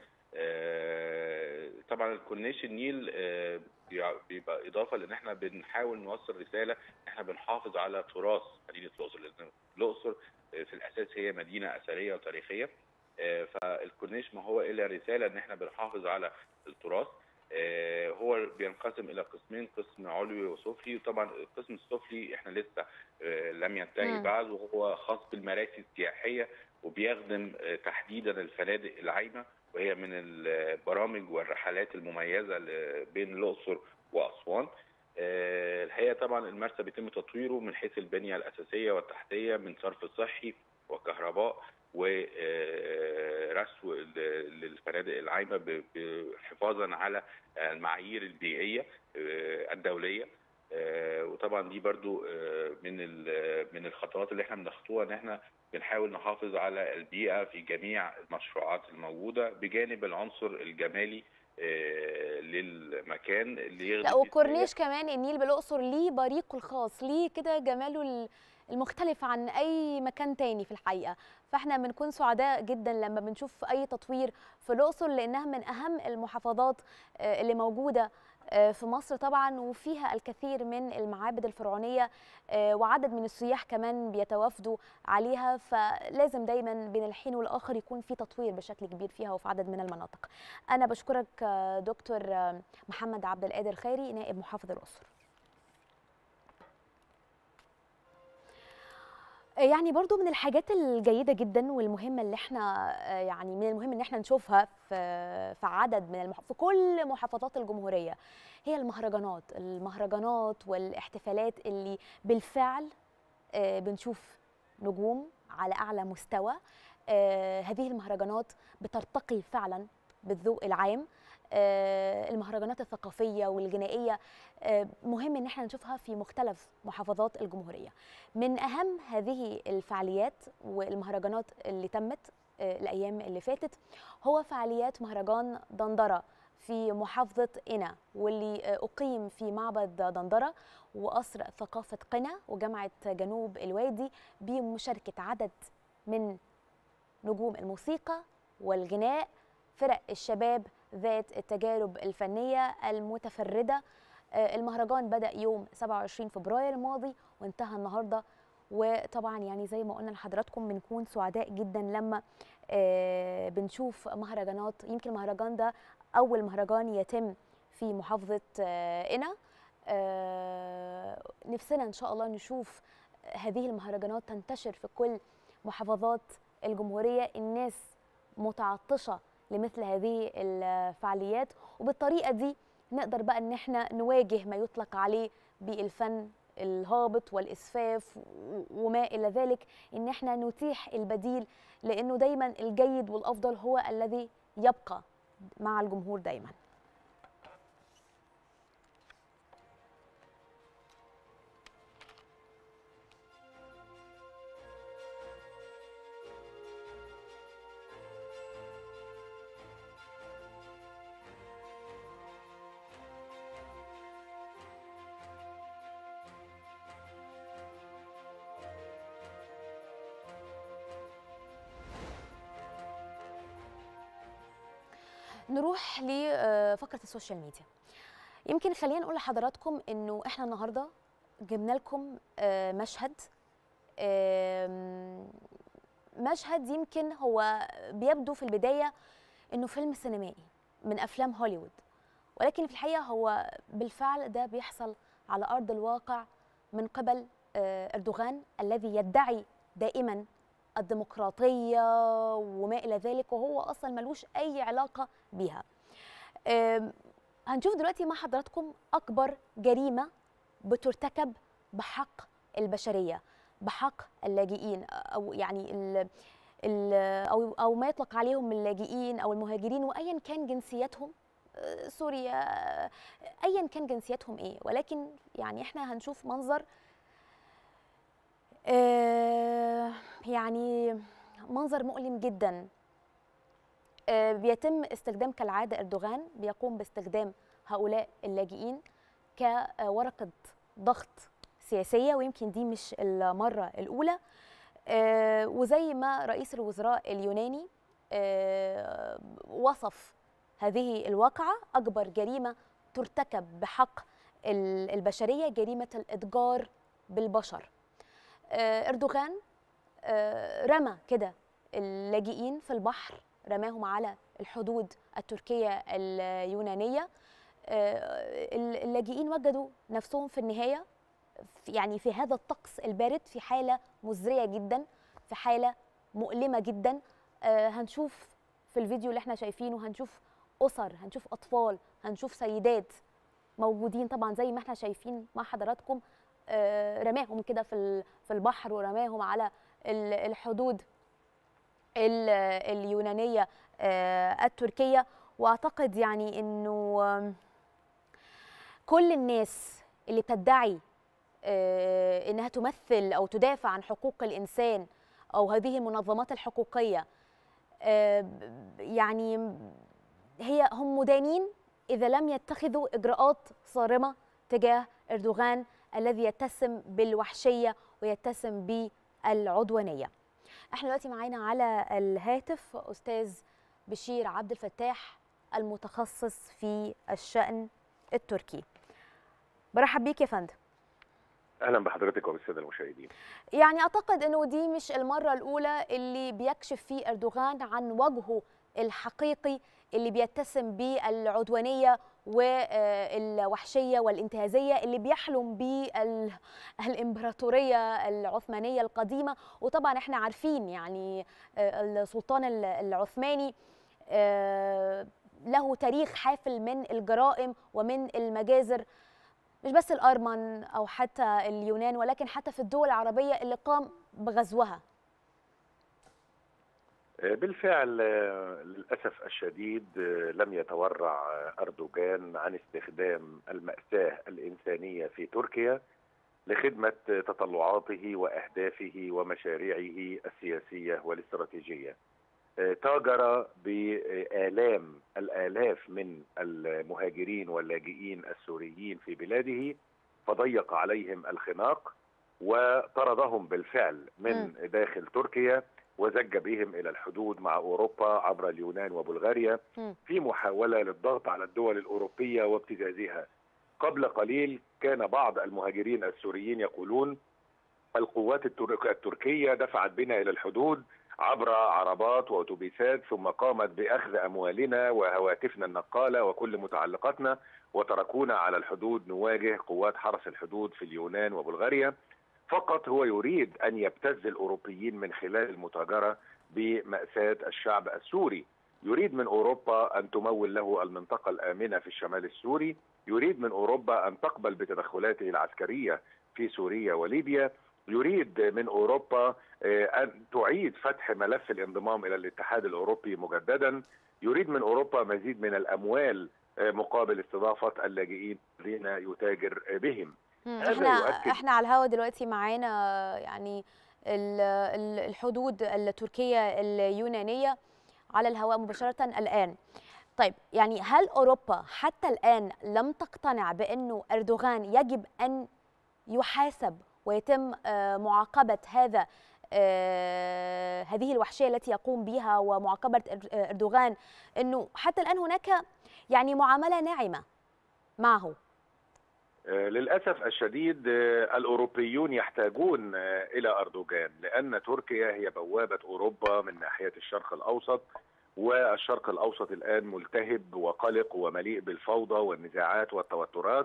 آه، طبعا الكورنيش النيل آه، بيع- بيبقى اضافه لان احنا بنحاول نوصل رساله احنا بنحافظ على تراث مدينه الاقصر لان الاقصر آه، في الاساس هي مدينه اثريه وتاريخيه آه، فالكورنيش ما هو الا رساله ان احنا بنحافظ على التراث آه، هو بينقسم الى قسمين قسم علوي وسفلي طبعا القسم السفلي احنا لسه آه، لم ينتهي مم. بعد وهو خاص بالمراكز السياحيه وبيخدم آه، تحديدا الفنادق العايمه وهي من البرامج والرحلات المميزه ل- بين الاقصر واسوان آه، الحقيقه طبعا المرسى بيتم تطويره من حيث البنيه الاساسيه والتحتيه من صرف صحي وكهرباء ورسو للفنادق العايمه ب- ب- حفاظا على المعايير البيئيه آه، الدوليه آه، وطبعا دي برضو آه، من ال- من الخطوات اللي احنا بنخطوها ان احنا بنحاول نحافظ على البيئه في جميع المشروعات الموجوده بجانب العنصر الجمالي آه، للمكان اللي يخدم لا وكورنيش كمان النيل بالأقصر ليه بريقه الخاص ليه كده جماله ال- المختلف عن أي مكان تاني في الحقيقة فاحنا بنكون سعداء جدا لما بنشوف أي تطوير في الأقصر لأنها من أهم المحافظات آه، اللي موجودة آه، في مصر طبعا وفيها الكثير من المعابد الفرعونية آه، وعدد من السياح كمان بيتوافدوا عليها فلازم دايما بين الحين والآخر يكون في تطوير بشكل كبير فيها وفي عدد من المناطق أنا بشكرك آه، دكتور آه، محمد عبد القادر خيري نائب محافظ الأقصر يعني برضو من الحاجات الجيدة جدا والمهمة اللي احنا آه، يعني من المهم ان احنا نشوفها في في عدد من المح... في كل محافظات الجمهورية هي المهرجانات المهرجانات والاحتفالات اللي بالفعل آه، بنشوف نجوم على أعلى مستوى آه، هذه المهرجانات بترتقي فعلا بالذوق العام آه، المهرجانات الثقافية والجنائية آه، مهم ان احنا نشوفها في مختلف محافظات الجمهورية من اهم هذه الفعاليات والمهرجانات اللي تمت آه، الايام اللي فاتت هو فعاليات مهرجان دندره في محافظة قنا واللي آه، أقيم في معبد دندرة وقصر ثقافة قنا وجامعة جنوب الوادي بمشاركة عدد من نجوم الموسيقى والغناء فرق الشباب ذات التجارب الفنية المتفردة آه، المهرجان بدأ يوم 27 فبراير الماضي وانتهى النهاردة وطبعا يعني زي ما قلنا لحضراتكم بنكون سعداء جدا لما آه، بنشوف مهرجانات يمكن المهرجان ده اول مهرجان يتم في محافظه آه، قنا آه، نفسنا ان شاء الله نشوف هذه المهرجانات تنتشر في كل محافظات الجمهوريه الناس متعطشه لمثل هذه الفعاليات وبالطريقه دي نقدر بقى ان احنا نواجه ما يطلق عليه بالفن الهابط والاسفاف و- وما الى ذلك ان احنا نتيح البديل لانه دايما الجيد والافضل هو الذي يبقى مع الجمهور دايما نروح لفقره السوشيال ميديا يمكن خلينا نقول لحضراتكم انه احنا النهارده جبنا لكم آه، مشهد آم، مشهد يمكن هو بيبدو في البدايه انه فيلم سينمائي من افلام هوليوود ولكن في الحقيقه هو بالفعل ده بيحصل على ارض الواقع من قبل آه، اردوغان الذي يدعي دائما الديمقراطيه وما الى ذلك وهو اصلا ملوش اي علاقه بيها آم، هنشوف دلوقتي مع حضراتكم اكبر جريمه بترتكب بحق البشريه بحق اللاجئين او يعني ال ال او او ما يطلق عليهم اللاجئين او المهاجرين وايا كان جنسيتهم آه، سوريا آه، ايا كان جنسيتهم ايه ولكن يعني احنا هنشوف منظر آه، يعني منظر مؤلم جدا آه، بيتم استخدام كالعاده اردوغان بيقوم باستخدام هؤلاء اللاجئين كورقه ضغط سياسيه ويمكن دي مش المره الاولى آه، وزي ما رئيس الوزراء اليوناني آه، وصف هذه الواقعه اكبر جريمه ترتكب بحق ال- البشريه جريمه الاتجار بالبشر آه، اردوغان آه، رمى كده اللاجئين في البحر رماهم على الحدود التركيه اليونانيه آه، اللاجئين وجدوا نفسهم في النهايه في- يعني في هذا الطقس البارد في حاله مزريه جدا في حاله مؤلمه جدا آه، هنشوف في الفيديو اللي احنا شايفينه هنشوف اسر هنشوف اطفال هنشوف سيدات موجودين طبعا زي ما احنا شايفين مع حضراتكم آه، رماهم كده في ال- في البحر ورماهم على ال- الحدود ال- اليونانيه آه، التركيه واعتقد يعني انه آم، كل الناس اللي بتدعي آه، انها تمثل او تدافع عن حقوق الانسان او هذه المنظمات الحقوقيه آه، ب- يعني هي هم مدانين اذا لم يتخذوا اجراءات صارمه تجاه اردوغان الذي يتسم بالوحشيه ويتسم بالعدوانيه. احنا دلوقتي معانا على الهاتف استاذ بشير عبد الفتاح المتخصص في الشأن التركي. برحب بيك يا فندم. اهلا بحضرتك وبالساده المشاهدين يعني اعتقد انه دي مش المره الاولى اللي بيكشف فيه اردوغان عن وجهه الحقيقي اللي بيتسم بالعدوانيه والوحشيه والانتهازيه اللي بيحلم بالامبراطوريه العثمانيه القديمه وطبعا احنا عارفين يعني آه، السلطان ال- العثماني آه، له تاريخ حافل من الجرائم ومن المجازر مش بس الأرمن أو حتى اليونان ولكن حتى في الدول العربية اللي قام بغزوها آه، بالفعل آه، للاسف الشديد آه، لم يتورع آه، اردوغان عن استخدام الماساه الانسانيه في تركيا لخدمه آه، تطلعاته واهدافه ومشاريعه السياسيه والاستراتيجيه. آه، تاجر بآلام الآلاف من المهاجرين واللاجئين السوريين في بلاده فضيق عليهم الخناق وطردهم بالفعل من داخل تركيا وزج بهم إلى الحدود مع أوروبا عبر اليونان وبلغاريا في محاولة للضغط على الدول الأوروبية وابتزازها قبل قليل كان بعض المهاجرين السوريين يقولون القوات الترك- التركيه دفعت بنا الى الحدود عبر عربات واتوبيسات ثم قامت باخذ اموالنا وهواتفنا النقاله وكل متعلقاتنا وتركونا على الحدود نواجه قوات حرس الحدود في اليونان وبلغاريا فقط هو يريد ان يبتز الاوروبيين من خلال المتاجره بماساه الشعب السوري يريد من اوروبا ان تمول له المنطقه الامنه في الشمال السوري يريد من اوروبا ان تقبل بتدخلاته العسكريه في سوريا وليبيا يريد من اوروبا آه، ان تعيد فتح ملف الانضمام الى الاتحاد الاوروبي مجددا يريد من اوروبا مزيد من الاموال آه، مقابل استضافه اللاجئين الذين يتاجر آه، بهم مم. هذا احنا يؤكد احنا على الهوا دلوقتي معانا يعني ال- ال- الحدود التركيه اليونانيه على الهواء مباشره الان طيب يعني هل اوروبا حتى الان لم تقتنع بانه اردوغان يجب ان يحاسب ويتم آه، معاقبه هذا آه، هذه الوحشيه التي يقوم بها ومعاقبه إر- اردوغان انه حتى الان هناك يعني معامله ناعمه معه آه، للأسف الشديد آه، الأوروبيون يحتاجون آه، إلى أردوغان لأن تركيا هي بوابة أوروبا من ناحية الشرق الأوسط والشرق الأوسط الآن ملتهب وقلق ومليء بالفوضى والنزاعات والتوترات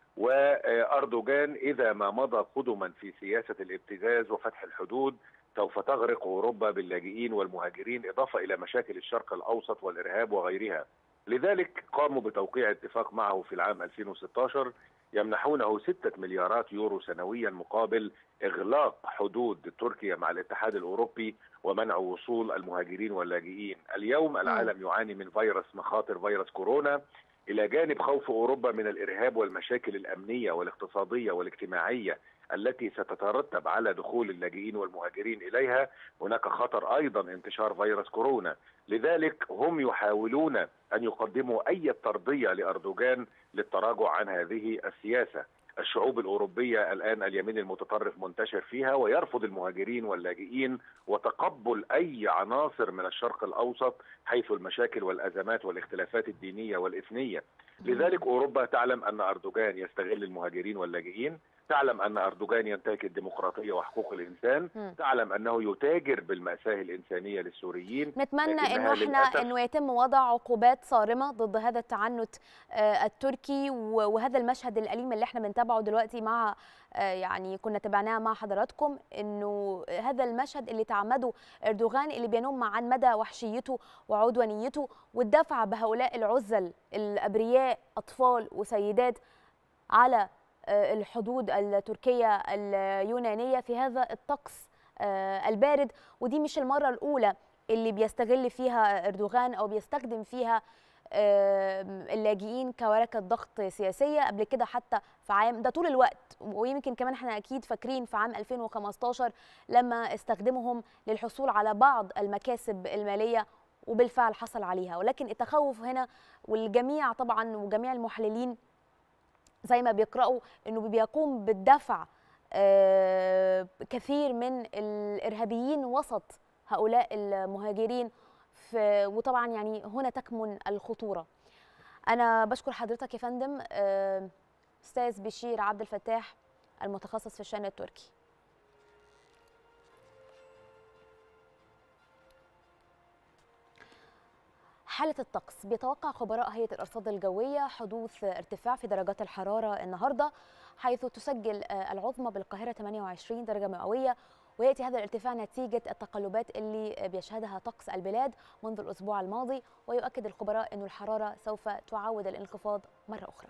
وأردوغان إذا ما مضى قدما في سياسة الابتزاز وفتح الحدود سوف تغرق أوروبا باللاجئين والمهاجرين إضافة إلى مشاكل الشرق الأوسط والإرهاب وغيرها لذلك قاموا بتوقيع اتفاق معه في العام 2016 يمنحونه ستة مليارات يورو سنويا مقابل إغلاق حدود تركيا مع الاتحاد الأوروبي ومنع وصول المهاجرين واللاجئين اليوم العالم يعاني من فيروس مخاطر فيروس كورونا إلى جانب خوف أوروبا من الإرهاب والمشاكل الأمنية والاقتصادية والاجتماعية التي ستترتب على دخول اللاجئين والمهاجرين إليها هناك خطر أيضا انتشار فيروس كورونا لذلك هم يحاولون أن يقدموا أي ترضية لأردوغان للتراجع عن هذه السياسة الشعوب الأوروبية الآن اليمين المتطرف منتشر فيها ويرفض المهاجرين واللاجئين وتقبل أي عناصر من الشرق الأوسط حيث المشاكل والأزمات والاختلافات الدينية والإثنية لذلك أوروبا تعلم أن أردوغان يستغل المهاجرين واللاجئين تعلم أن أردوغان ينتهك الديمقراطية وحقوق الإنسان مم. تعلم أنه يتاجر بالمأساة الإنسانية للسوريين نتمنى لكنها انه احنا للأسف انه يتم وضع عقوبات صارمه ضد هذا التعنت آه، التركي و- وهذا المشهد الاليم اللي احنا بنتابعه دلوقتي مع آه، يعني كنا تابعناه مع حضراتكم انه هذا المشهد اللي تعمده اردوغان اللي بينم عن مدى وحشيته وعدوانيته والدفع بهؤلاء العزل الابرياء اطفال وسيدات على آه، الحدود التركيه اليونانيه في هذا الطقس آه، البارد ودي مش المره الاولى اللي بيستغل فيها اردوغان او بيستخدم فيها آم، اللاجئين كورقه ضغط سياسيه قبل كده حتى في عام ده طول الوقت ويمكن كمان احنا اكيد فاكرين في عام 2015 لما استخدمهم للحصول على بعض المكاسب الماليه وبالفعل حصل عليها ولكن التخوف هنا والجميع طبعا وجميع المحللين زي ما بيقرأوا انه بيقوم بالدفع آه، كثير من الارهابيين وسط هؤلاء المهاجرين في وطبعا يعني هنا تكمن الخطوره انا بشكر حضرتك يا فندم آه، استاذ بشير عبد الفتاح المتخصص في الشان التركي حالة الطقس بيتوقع خبراء هيئة الأرصاد الجوية حدوث ارتفاع في درجات الحرارة النهاردة حيث تسجل آه، العظمى بالقاهرة 28 درجة مئوية ويأتي هذا الارتفاع نتيجة التقلبات اللي بيشهدها طقس البلاد منذ الأسبوع الماضي ويؤكد الخبراء أن الحرارة سوف تعاود الانخفاض مرة أخرى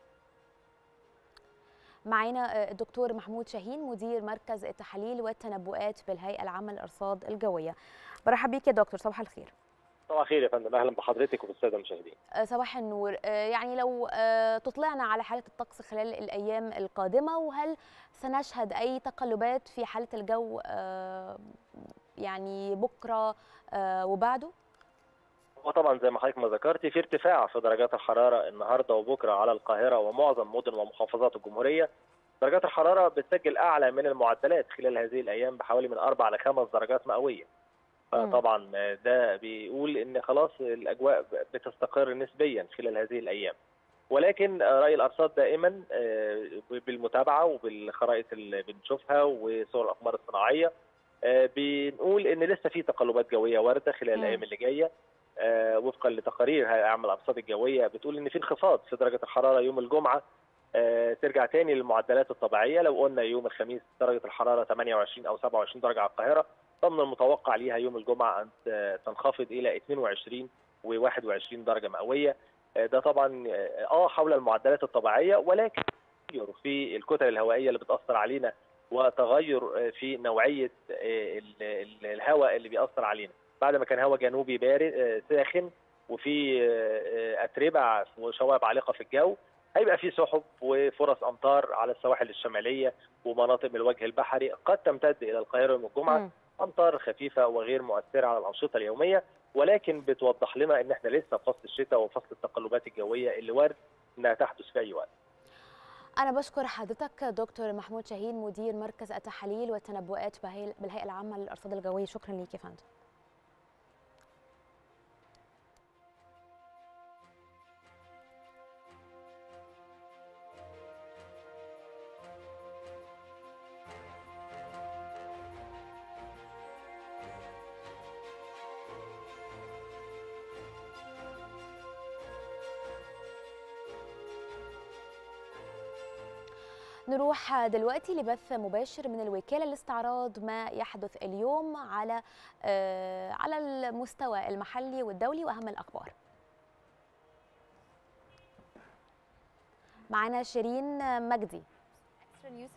معنا آه، الدكتور محمود شاهين مدير مركز التحاليل والتنبؤات بالهيئة العامة للأرصاد الجوية برحب بيك يا دكتور صباح الخير صباح الخير يا فندم اهلا بحضرتك وبالساده المشاهدين آه، صباح النور آه، يعني لو آه، تطلعنا على حالة الطقس خلال الأيام القادمة وهل سنشهد أي تقلبات في حالة الجو آه، يعني بكرة آه، وبعده وطبعا زي ما حضرتك ما ذكرتي في ارتفاع في درجات الحراره النهارده وبكره على القاهره ومعظم مدن ومحافظات الجمهوريه درجات الحراره بتسجل اعلى من المعدلات خلال هذه الايام بحوالي من اربع لخمس درجات مئويه فطبعا ده بيقول ان خلاص الاجواء بتستقر نسبيا خلال هذه الايام ولكن رأي الأرصاد دائما آه، بالمتابعة وبالخرائط اللي بنشوفها وصور الأقمار الصناعية آه، بنقول إن لسه في تقلبات جوية واردة خلال مم. الأيام اللي جاية آه، وفقا لتقارير هيئة عامة الأرصاد الجوية بتقول إن في انخفاض في درجة الحرارة يوم الجمعة آه، ترجع تاني للمعدلات الطبيعية لو قلنا يوم الخميس درجة الحرارة 28 أو 27 درجة على القاهرة فمن المتوقع ليها يوم الجمعة أن ت- تنخفض إلى 22 و21 درجة مئوية آه، ده طبعا اه آه، حول المعدلات الطبيعيه ولكن تغير في الكتل الهوائيه اللي بتاثر علينا وتغير آه، في نوعيه آه، ال- ال- الهواء اللي بيأثر علينا بعد ما كان هواء جنوبي بارد آه، ساخن وفي آه، آه، اتربه وشوائب عالقه في الجو هيبقى في سحب وفرص امطار على السواحل الشماليه ومناطق من الوجه البحري قد تمتد الى القاهره يوم الجمعه مم. امطار خفيفه وغير مؤثره على الانشطه اليوميه ولكن بتوضح لنا ان احنا لسه في فصل الشتاء وفصل التقلبات الجويه اللي وارد انها تحدث في اي وقت. أنا بشكر حضرتك دكتور محمود شاهين مدير مركز التحاليل والتنبؤات بهي- بالهيئة العامة للأرصاد الجوية شكرا ليك يا فندم نروح دلوقتي لبث مباشر من الوكالة لاستعراض ما يحدث اليوم على آه، على المستوى المحلي والدولي وأهم الأخبار معنا شيرين مجدي اكسترا نيوز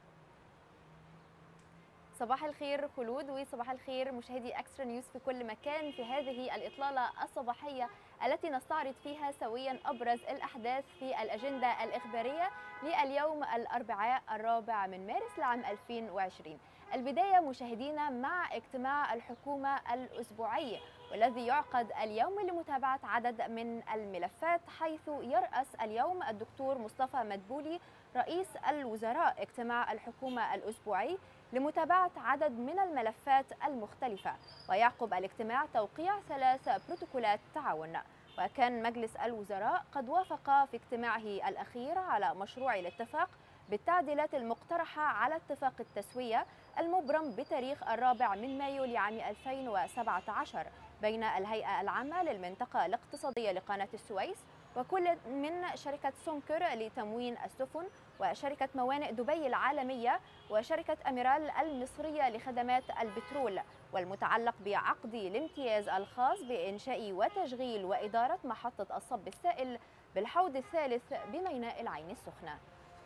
صباح الخير خلود وصباح الخير مشاهدي اكسترا نيوز في كل مكان في هذه الاطلاله الصباحيه التي نستعرض فيها سويا ابرز الاحداث في الاجنده الاخباريه لليوم الاربعاء الرابع من مارس لعام 2020 البدايه مشاهدينا مع اجتماع الحكومه الاسبوعي والذي يعقد اليوم لمتابعه عدد من الملفات حيث يراس اليوم الدكتور مصطفى مدبولي رئيس الوزراء اجتماع الحكومه الاسبوعي لمتابعه عدد من الملفات المختلفه ويعقب الاجتماع توقيع ثلاث بروتوكولات تعاون وكان مجلس الوزراء قد وافق في اجتماعه الاخير على مشروع الاتفاق بالتعديلات المقترحه على اتفاق التسويه المبرم بتاريخ الرابع من مايو لعام 2017 بين الهيئه العامه للمنطقه الاقتصاديه لقناه السويس وكل من شركة سونكر لتموين السفن وشركة موانئ دبي العالمية وشركة أميرال المصرية لخدمات البترول والمتعلق بعقد الامتياز الخاص بإنشاء وتشغيل وإدارة محطة الصب السائل بالحوض الثالث بميناء العين السخنة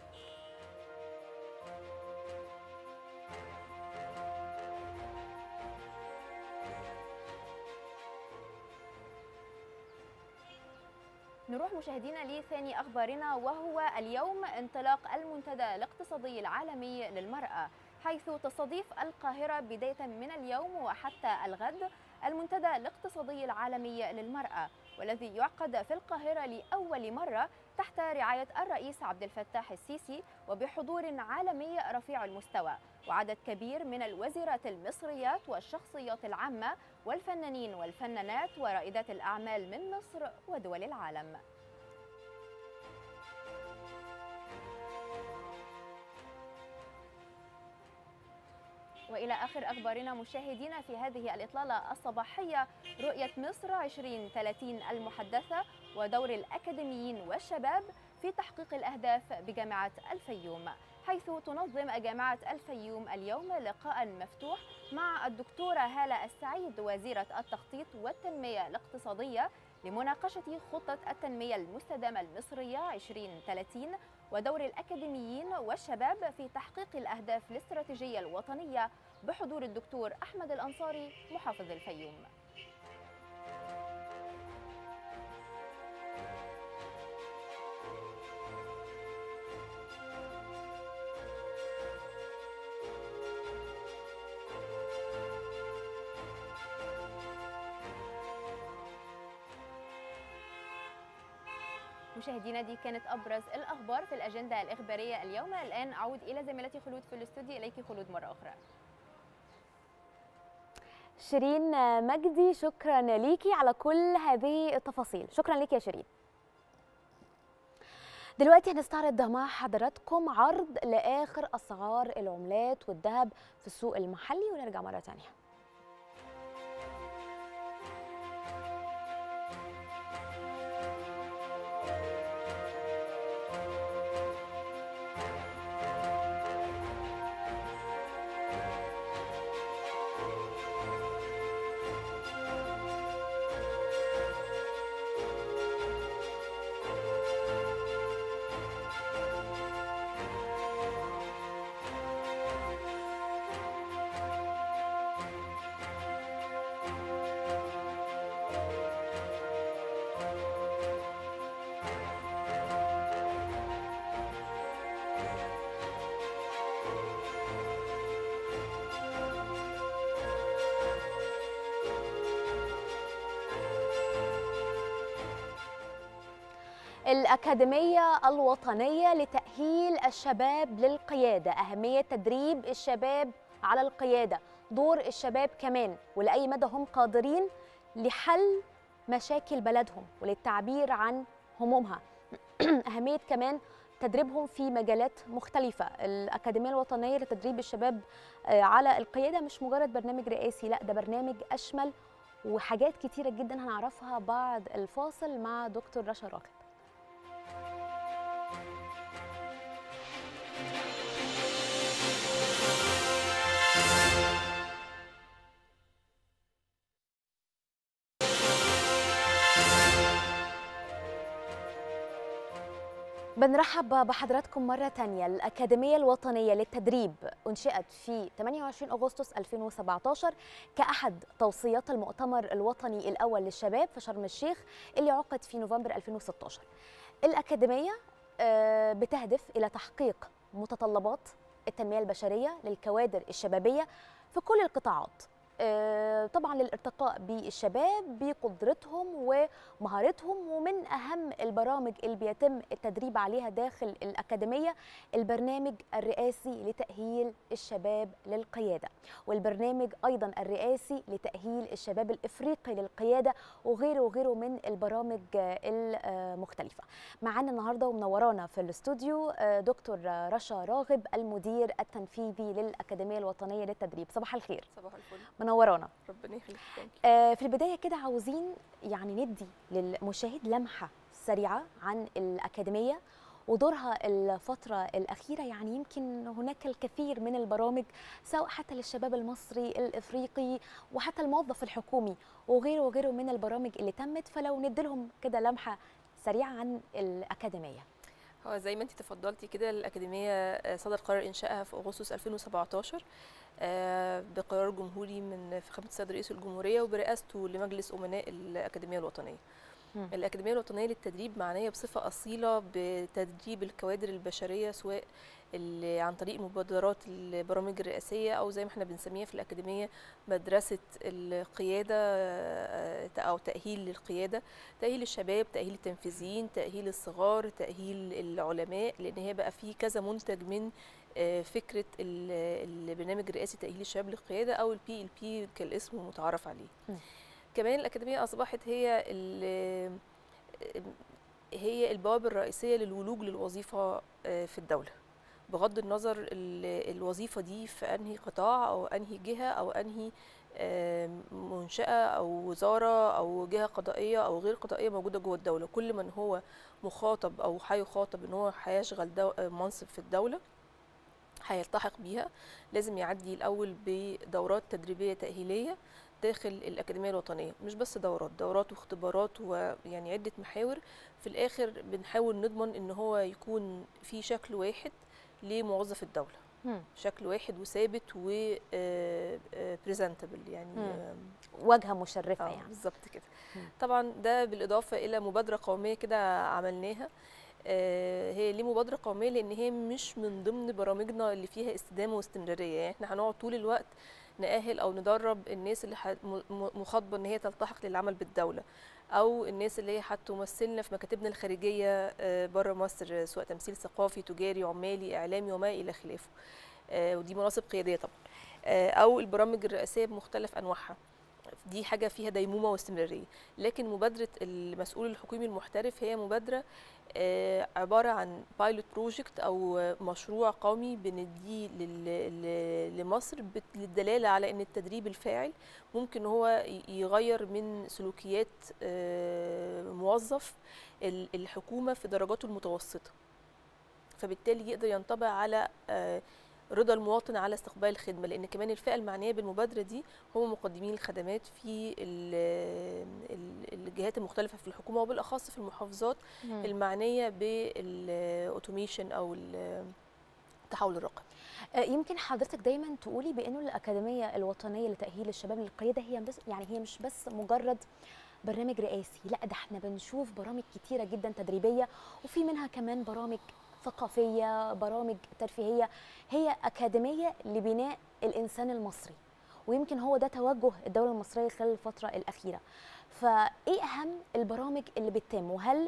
نروح مشاهدينا لثاني اخبارنا وهو اليوم انطلاق المنتدى الاقتصادي العالمي للمراه حيث تستضيف القاهره بدايه من اليوم وحتى الغد المنتدى الاقتصادي العالمي للمراه والذي يعقد في القاهره لاول مره تحت رعايه الرئيس عبد الفتاح السيسي وبحضور عالمي رفيع المستوى وعدد كبير من الوزيرات المصريات والشخصيات العامه والفنانين والفنانات ورائدات الاعمال من مصر ودول العالم والى اخر اخبارنا مشاهدينا في هذه الاطلاله الصباحيه رؤيه مصر 2030 المحدثه ودور الاكاديميين والشباب في تحقيق الاهداف بجامعه الفيوم حيث تنظم جامعه الفيوم اليوم لقاء مفتوح مع الدكتوره هاله السعيد وزيره التخطيط والتنميه الاقتصاديه لمناقشه خطه التنميه المستدامه المصريه 2030 ودور الأكاديميين والشباب في تحقيق الأهداف الاستراتيجية الوطنية بحضور الدكتور أحمد الأنصاري محافظ الفيوم مشاهدينا دي كانت ابرز الاخبار في الاجنده الاخباريه اليوم الان اعود الى زميلتي خلود في الاستوديو اليك خلود مره اخرى شيرين مجدي شكرا ليكي على كل هذه التفاصيل شكرا ليكي يا شيرين دلوقتي هنستعرض مع حضراتكم عرض لاخر اسعار العملات والذهب في السوق المحلي ونرجع مره ثانيه الأكاديمية الوطنية لتأهيل الشباب للقيادة أهمية تدريب الشباب على القيادة دور الشباب كمان ولأي مدى هم قادرين لحل مشاكل بلدهم وللتعبير عن همومها أهمية كمان تدريبهم في مجالات مختلفة الأكاديمية الوطنية لتدريب الشباب على القيادة مش مجرد برنامج رئاسي لا ده برنامج أشمل وحاجات كتيرة جدا هنعرفها بعد الفاصل مع دكتور رشا راغب بنرحب بحضراتكم مرة تانية الأكاديمية الوطنية للتدريب أنشئت في 28 أغسطس 2017 كأحد توصيات المؤتمر الوطني الأول للشباب في شرم الشيخ اللي عقد في نوفمبر 2016 الأكاديمية بتهدف إلى تحقيق متطلبات التنمية البشرية للكوادر الشبابية في كل القطاعات طبعا للارتقاء بالشباب بقدرتهم ومهارتهم ومن اهم البرامج اللي بيتم التدريب عليها داخل الاكاديميه البرنامج الرئاسي لتاهيل الشباب للقياده والبرنامج ايضا الرئاسي لتاهيل الشباب الافريقي للقياده وغيره وغيره من البرامج المختلفه معانا النهارده ومنورانا في الاستوديو دكتور رشا راغب المدير التنفيذي للاكاديميه الوطنيه للتدريب صباح الخير صباح الفل منورانا ربنا يخليك آه في البدايه كده عاوزين يعني ندي للمشاهد لمحه سريعه عن الاكاديميه ودورها الفترة الأخيرة يعني يمكن هناك الكثير من البرامج سواء حتى للشباب المصري الإفريقي وحتى الموظف الحكومي وغيره وغيره من البرامج اللي تمت فلو نديلهم كده لمحة سريعة عن الأكاديمية هو زي ما انت تفضلتي كده الاكاديميه صدر قرار انشائها في اغسطس 2017 بقرار جمهوري من فخامه السيد رئيس الجمهوريه وبرئاسته لمجلس امناء الاكاديميه الوطنيه م. الاكاديميه الوطنيه للتدريب معنيه بصفه اصيله بتدريب الكوادر البشريه سواء اللي عن طريق مبادرات البرامج الرئاسيه او زي ما احنا بنسميها في الاكاديميه مدرسه القياده او تاهيل للقياده تاهيل الشباب تاهيل التنفيذيين تاهيل الصغار تاهيل العلماء لان هي بقى في كذا منتج من فكره البرنامج الرئاسي تاهيل الشباب للقياده او البي ال بي كالاسم المتعارف عليه م. كمان الاكاديميه اصبحت هي هي البوابه الرئيسيه للولوج للوظيفه في الدوله بغض النظر الوظيفه دي في انهي قطاع او انهي جهه او انهي منشاه او وزاره او جهه قضائيه او غير قضائيه موجوده جوه الدوله كل من هو مخاطب او هيخاطب ان هو هيشغل منصب في الدوله هيلتحق بيها لازم يعدي الاول بدورات تدريبيه تاهيليه داخل الاكاديميه الوطنيه مش بس دورات دورات واختبارات ويعني عده محاور في الاخر بنحاول نضمن ان هو يكون في شكل واحد لموظف الدوله مم. شكل واحد وثابت و بريزنتبل يعني مم. واجهه مشرفه آه يعني بالظبط كده طبعا ده بالاضافه الى مبادره قوميه كده عملناها آه هي ليه مبادره قوميه لان هي مش من ضمن برامجنا اللي فيها استدامه واستمراريه يعني احنا هنقعد طول الوقت نأهل او ندرب الناس اللي مخاطبه ان هي تلتحق للعمل بالدوله او الناس اللي هي هتمثلنا في مكاتبنا الخارجيه بره مصر سواء تمثيل ثقافي تجاري عمالي اعلامي وما الى خلافه ودي مناصب قياديه طبعا او البرامج الرئاسيه بمختلف انواعها دي حاجه فيها ديمومه واستمراريه لكن مبادره المسؤول الحكومي المحترف هي مبادره آه، عباره عن بايلوت بروجكت او مشروع قومي بنديه لل- ل- لمصر بت- للدلاله على ان التدريب الفاعل ممكن هو ي- يغير من سلوكيات آه، موظف ال- الحكومه في درجاته المتوسطه فبالتالي يقدر ينطبق على آه، رضا المواطن على استقبال الخدمه لان كمان الفئه المعنيه بالمبادره دي هم مقدمين الخدمات في ال- ال- الجهات المختلفه في الحكومه وبالاخص في المحافظات مم. المعنيه بالاوتوميشن او ال- التحول الرقمي آه، يمكن حضرتك دايما تقولي بانه الاكاديميه الوطنيه لتاهيل الشباب للقياده هي بس يعني هي مش بس مجرد برنامج رئاسي لا ده احنا بنشوف برامج كتيره جدا تدريبيه وفي منها كمان برامج ثقافيه برامج ترفيهيه هي اكاديميه لبناء الانسان المصري ويمكن هو ده توجه الدوله المصريه خلال الفتره الاخيره فايه اهم البرامج اللي بتتم وهل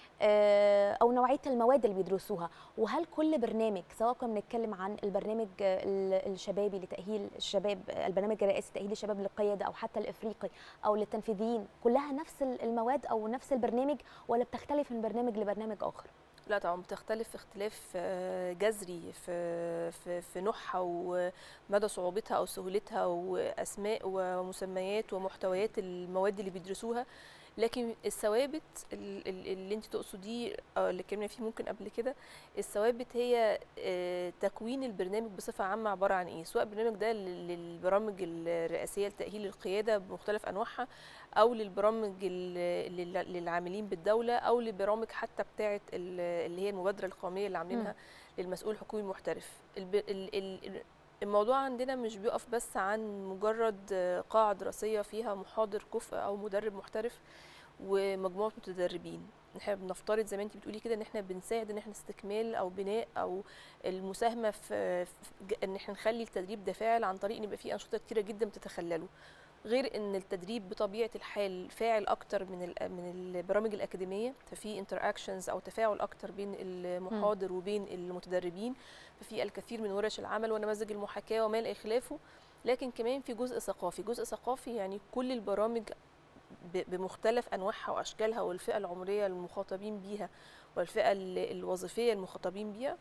آه، او نوعيه المواد اللي بيدرسوها وهل كل برنامج سواء كنا بنتكلم عن البرنامج آه، ال- الشبابي لتاهيل الشباب آه، البرنامج الرئاسي تاهيل الشباب للقياده او حتى الافريقي او للتنفيذيين كلها نفس ال- المواد او نفس البرنامج ولا بتختلف من برنامج لبرنامج اخر لا طبعا بتختلف اختلاف آه، جذري في في في نوعها ومدى صعوبتها او سهولتها واسماء ومسميات ومحتويات المواد اللي بيدرسوها لكن الثوابت ال- ال- اللي انت تقصديه أو اللي اتكلمنا فيه ممكن قبل كده الثوابت هي آه، تكوين البرنامج بصفه عامه عباره عن ايه سواء البرنامج ده لل- للبرامج الرئاسيه لتاهيل القياده بمختلف انواعها او للبرامج ال- لل- للعاملين بالدوله او لبرامج حتى بتاعه ال- اللي هي المبادره القوميه اللي عاملينها للمسؤول الحكومي المحترف الب- ال- ال- الموضوع عندنا مش بيقف بس عن مجرد آه، قاعة دراسية فيها محاضر كفء أو مدرب محترف ومجموعة متدربين احنا بنفترض زي ما انت بتقولي كده ان احنا بنساعد ان احنا استكمال او بناء او المساهمه في, في ج- ان احنا نخلي التدريب ده فاعل عن طريق ان يبقى فيه انشطه كتيره جدا بتتخلله غير ان التدريب بطبيعه الحال فاعل اكتر من ال- من البرامج الاكاديميه ففي انتراكشنز او تفاعل اكتر بين المحاضر وبين المتدربين ففي الكثير من ورش العمل ونماذج المحاكاه وما الى خلافه لكن كمان في جزء ثقافي جزء ثقافي يعني كل البرامج ب- بمختلف انواعها واشكالها والفئه العمريه المخاطبين بيها والفئه ال- الوظيفيه المخاطبين بيها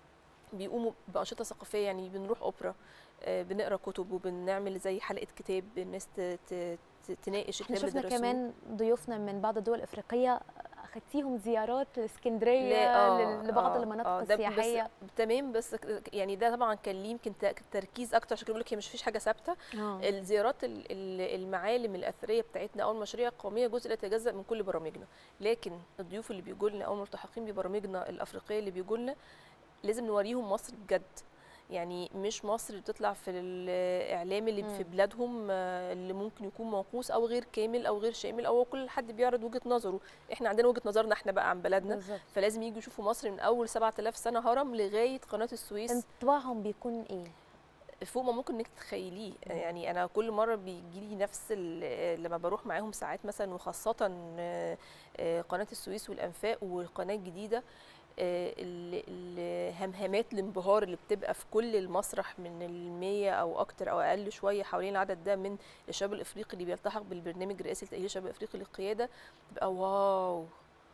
بيقوموا بانشطه ثقافيه يعني بنروح اوبرا آه، بنقرا كتب وبنعمل زي حلقه كتاب الناس ت- ت- ت- تناقش احنا الكتاب اللي شفنا درسوه. كمان ضيوفنا من بعض الدول الافريقيه اخدتيهم زيارات لاسكندريه لا، آه، لل- لبعض آه، المناطق آه، ده بس- السياحيه تمام بس ك- يعني ده طبعا كان ليه يمكن ت- تركيز اكتر عشان كده بقول لك هي مش فيش حاجه ثابته آه. الزيارات ال- ال- المعالم الاثريه بتاعتنا او المشاريع القوميه جزء لا يتجزا من كل برامجنا لكن الضيوف اللي بيجوا لنا او الملتحقين ببرامجنا الافريقيه اللي بيجوا لنا لازم نوريهم مصر بجد يعني مش مصر اللي بتطلع في الاعلام اللي مم. في بلادهم آه، اللي ممكن يكون منقوص او غير كامل او غير شامل او كل حد بيعرض وجهه نظره احنا عندنا وجهه نظرنا احنا بقى عن بلدنا بالظبط. فلازم يجوا يشوفوا مصر من اول 7000 سنه هرم لغايه قناه السويس انطباعهم بيكون ايه فوق ما ممكن انك تتخيليه يعني انا كل مره بيجي لي نفس ال- لما بروح معاهم ساعات مثلا وخاصه آه، آه، قناه السويس والانفاق والقناه الجديده آه، ال- الهمهمات الانبهار اللي بتبقى في كل المسرح من المية او اكتر او اقل شويه حوالين العدد ده من الشباب الافريقي اللي بيلتحق بالبرنامج الرئاسي لتاهيل الشباب الافريقي للقياده بيبقى واو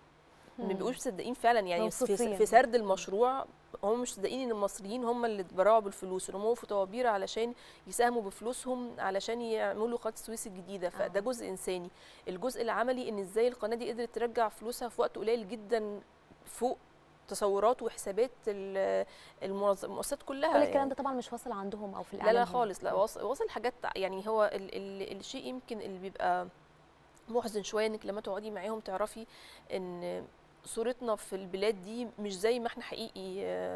ما مم. بيبقوش مصدقين فعلا يعني في, مبسوطين. في سرد المشروع هم مش مصدقين ان المصريين هم اللي اتبرعوا بالفلوس ان هم وقفوا طوابير علشان يساهموا بفلوسهم علشان يعملوا قناه السويس الجديده فده جزء انساني الجزء العملي ان ازاي القناه دي قدرت ترجع فلوسها في وقت قليل جدا فوق تصورات وحسابات ال- المنظ- المؤسسات كلها كل الكلام يعني. ده طبعا مش واصل عندهم او في لا الاعلام لا هنا. خالص لا واصل واصل حاجات يعني هو ال ال الشيء يمكن اللي بيبقى محزن شويه انك لما تقعدي معاهم تعرفي ان صورتنا في البلاد دي مش زي ما احنا حقيقي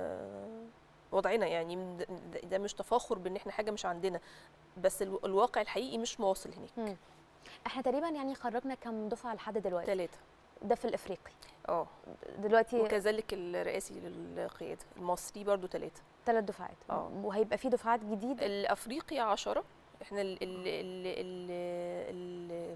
آه، وضعنا يعني من- ده- ده مش تفاخر بان احنا حاجه مش عندنا بس الو- الواقع الحقيقي مش مواصل هناك مم. احنا تقريبا يعني خرجنا كم دفعه لحد دلوقتي ثلاثه ده في الافريقي اه دلوقتي وكذلك الرئاسي للقياده المصري برضو ثلاثه ثلاث دفعات اه وهيبقى في دفعات جديده الافريقي 10 احنا ال ال ال ال ال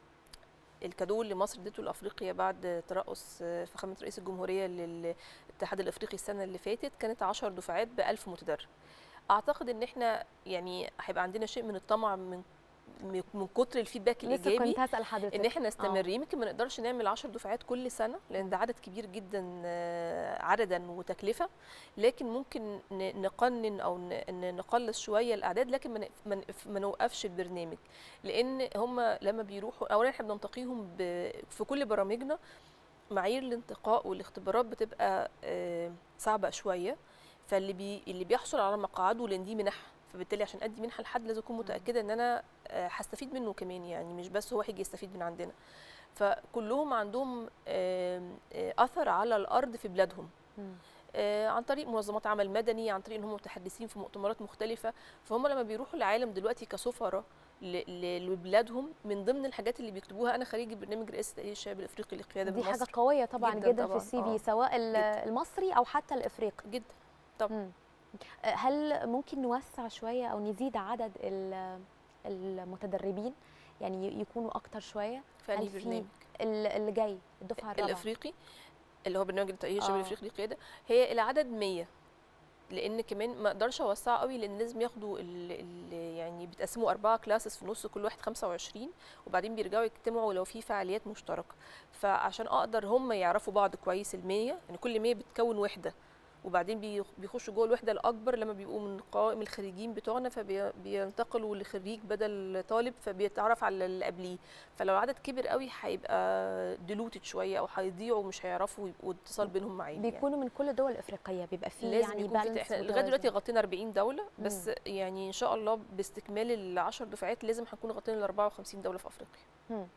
الكادو اللي مصر ادته لافريقيا بعد ترأس فخامه رئيس الجمهوريه للاتحاد الافريقي السنه اللي فاتت كانت 10 دفعات ب 1000 متدرب اعتقد ان احنا يعني هيبقى عندنا شيء من الطمع من م- من كتر الفيدباك لسه الايجابي كنت هسال حضرتك ان احنا آه. نستمر يمكن ما نقدرش نعمل 10 دفعات كل سنه لان ده عدد كبير جدا آه، عددا وتكلفه لكن ممكن ن- نقنن او ن- ن- نقلص شويه الاعداد لكن ما نقف- ما نقف- ما نوقفش البرنامج لان هم لما بيروحوا اولا احنا بننتقيهم ب- في كل برامجنا معايير الانتقاء والاختبارات بتبقى آه، صعبه شويه فاللي بي اللي بيحصل على مقاعده لان دي منح فبالتالي عشان ادي منحه لحد لازم اكون متاكده ان انا آه، هستفيد منه كمان يعني مش بس هو هيجي يستفيد من عندنا فكلهم عندهم آم، آه، اثر على الارض في بلادهم آه، عن طريق منظمات عمل مدني عن طريق ان هم متحدثين في مؤتمرات مختلفه فهم لما بيروحوا العالم دلوقتي كسفراء ل- ل- لبلادهم من ضمن الحاجات اللي بيكتبوها انا خريج برنامج رئاسه تاهيل الشباب الافريقي للقياده دي بمصر حاجه قويه طبعا جدا, جدا في طبعاً، السي آه. في سواء ال- جداً. المصري او حتى الافريقي جدا طبعا هل ممكن نوسع شويه او نزيد عدد ال- المتدربين يعني يكونوا اكتر شويه في أنهي هل في برنامج؟ ال- اللي جاي الدفعه الرابعه الافريقي اللي هو برنامج تأهيل الشباب آه. الافريقي للقياده هي العدد 100 لان كمان ما اقدرش اوسعه قوي لان لازم ياخدوا ال ال يعني بيتقسموا اربعه كلاسز في نص كل واحد 25 وبعدين بيرجعوا يجتمعوا لو في فعاليات مشتركه فعشان اقدر هم يعرفوا بعض كويس ال 100 يعني كل 100 بتكون وحده وبعدين بيخ- بيخشوا جوه الوحده الاكبر لما بيبقوا من قوائم الخريجين بتوعنا فبينتقلوا لخريج بدل طالب فبيتعرف على اللي قبليه فلو العدد كبر قوي هيبقى ديلوتد شويه او هيضيعوا مش هيعرفوا يبقوا اتصال بينهم معايا يعني. بيكونوا من كل الدول الافريقيه بيبقى في لازم يعني يكون في بالانس احنا لغايه دلوقتي غطينا 40 دوله بس يعني ان شاء الله باستكمال ال 10 دفعات لازم هنكون غطينا ال 54 دوله في افريقيا مم.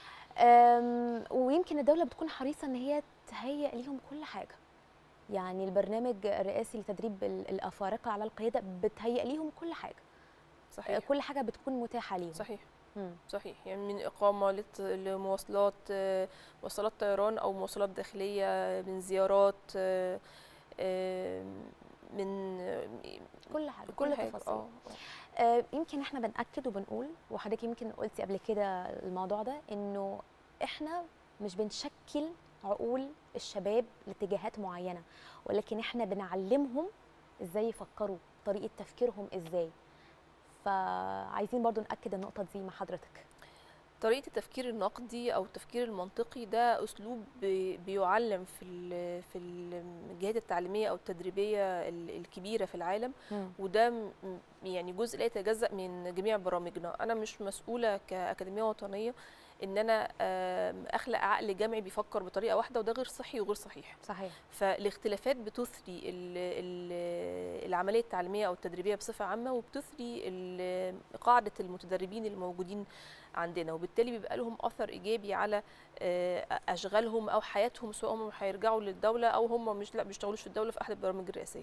أم، ويمكن الدولة بتكون حريصة إن هي تهيئ ليهم كل حاجة يعني البرنامج الرئاسي لتدريب ال- الأفارقة على القيادة بتهيئ ليهم كل حاجة صحيح. كل حاجة بتكون متاحة ليهم صحيح مم. صحيح يعني من اقامه لت- لمواصلات آه، مواصلات طيران او مواصلات داخليه من زيارات آه، آه، من كل حاجة كل كل حاجة، تفاصيل آه. آه، يمكن احنا بنأكد وبنقول وحضرتك يمكن قلتي قبل كده الموضوع ده انه احنا مش بنشكل عقول الشباب لاتجاهات معينة ولكن احنا بنعلمهم ازاي يفكروا طريقة تفكيرهم ازاي فعايزين برضو نأكد النقطة دي مع حضرتك طريقة التفكير النقدي أو التفكير المنطقي ده أسلوب بي- بيعلم في ال- في الجهات التعليمية أو التدريبية ال- الكبيرة في العالم مم. وده م- يعني جزء لا يتجزأ من جميع برامجنا أنا مش مسؤولة كأكاديمية وطنية إن أنا آم، أخلق عقل جمعي بيفكر بطريقة واحدة وده غير صحي وغير صحيح صحيح فالاختلافات بتثري ال- ال- العمليه التعليميه او التدريبيه بصفه عامه وبتثري ال- قاعده المتدربين الموجودين عندنا وبالتالي بيبقى لهم اثر ايجابي على آه، اشغالهم او حياتهم سواء هم هيرجعوا للدوله او هم مش لا بيشتغلوش في الدوله في احد البرامج الرئاسيه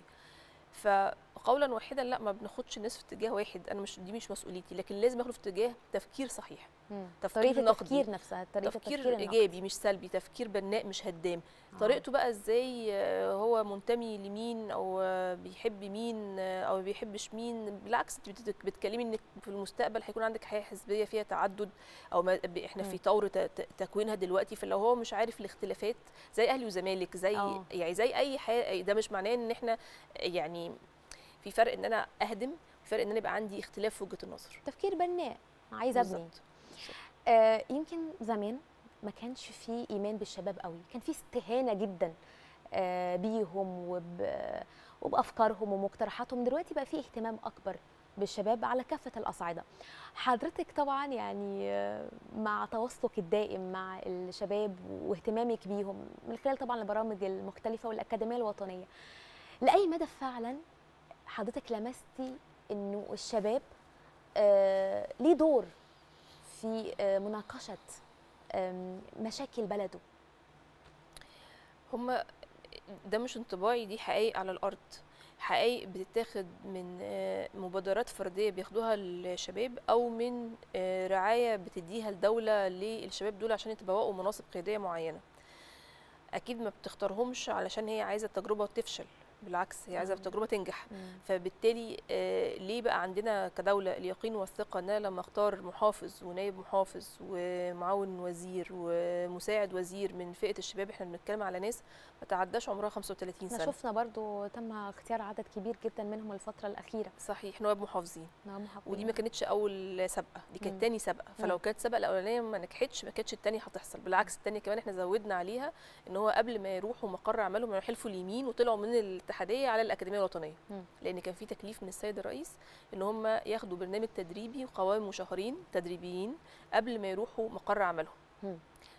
فقولا واحدا لا ما بناخدش الناس في اتجاه واحد انا مش دي مش مسؤوليتي لكن لازم اخد في اتجاه تفكير صحيح مم. تفكير طريقة نقدي. التفكير نفسها طريقة تفكير, التفكير النقدي. ايجابي مش سلبي تفكير بناء مش هدام طريقته بقى ازاي آه، هو منتمي لمين او آه، بيحب مين آه، او ما بيحبش مين بالعكس انت بت- بتتكلمي انك في المستقبل هيكون عندك حياه حزبيه فيها تعدد او ما ب- احنا في مم. طور ت- ت- تكوينها دلوقتي فلو هو مش عارف الاختلافات زي اهلي وزمالك زي آه. يعني زي اي حياه ده مش معناه ان احنا يعني في فرق ان انا اهدم في فرق ان انا يبقى عندي اختلاف في وجهه النظر تفكير بناء عايزه ابني بالظبط. آه يمكن زمان ما كانش في ايمان بالشباب قوي كان في استهانه جدا آه بيهم وب وبافكارهم ومقترحاتهم دلوقتي بقى في اهتمام اكبر بالشباب على كافه الاصعده حضرتك طبعا يعني آه، مع تواصلك الدائم مع الشباب واهتمامك بيهم من خلال طبعا البرامج المختلفه والاكاديميه الوطنيه لاي مدى فعلا حضرتك لمستي انه الشباب آه ليه دور في آه مناقشه آم، مشاكل بلده هم ده مش انطباعي دي حقائق على الارض حقائق بتتاخد من آه، مبادرات فرديه بياخدوها الشباب او من آه، رعايه بتديها الدوله للشباب دول عشان يتبوأوا مناصب قياديه معينه اكيد ما بتختارهمش علشان هي عايزه التجربه تفشل بالعكس هي عايزه مم. التجربه تنجح مم. فبالتالي آه، ليه بقى عندنا كدوله اليقين والثقه ان انا لما اختار محافظ ونائب محافظ ومعاون وزير ومساعد وزير من فئه الشباب احنا بنتكلم على ناس ما تعداش عمرها 35 احنا سنه شفنا برضو تم اختيار عدد كبير جدا منهم الفتره الاخيره صحيح نواب محافظين نعم محافظين. ودي ما كانتش اول سابقه دي مم. كانت تاني سابقه فلو مم. كانت السابقه الاولانيه ما نجحتش ما كانتش التانيه هتحصل بالعكس التانيه كمان احنا زودنا عليها ان هو قبل ما يروحوا مقر عملهم يروحوا حلفوا اليمين وطلعوا من الاتحاديه على الاكاديميه الوطنيه مم. لان كان في تكليف من السيد الرئيس ان هم ياخدوا برنامج تدريبي وقوائم وشهرين تدريبيين قبل ما يروحوا مقر عملهم مم.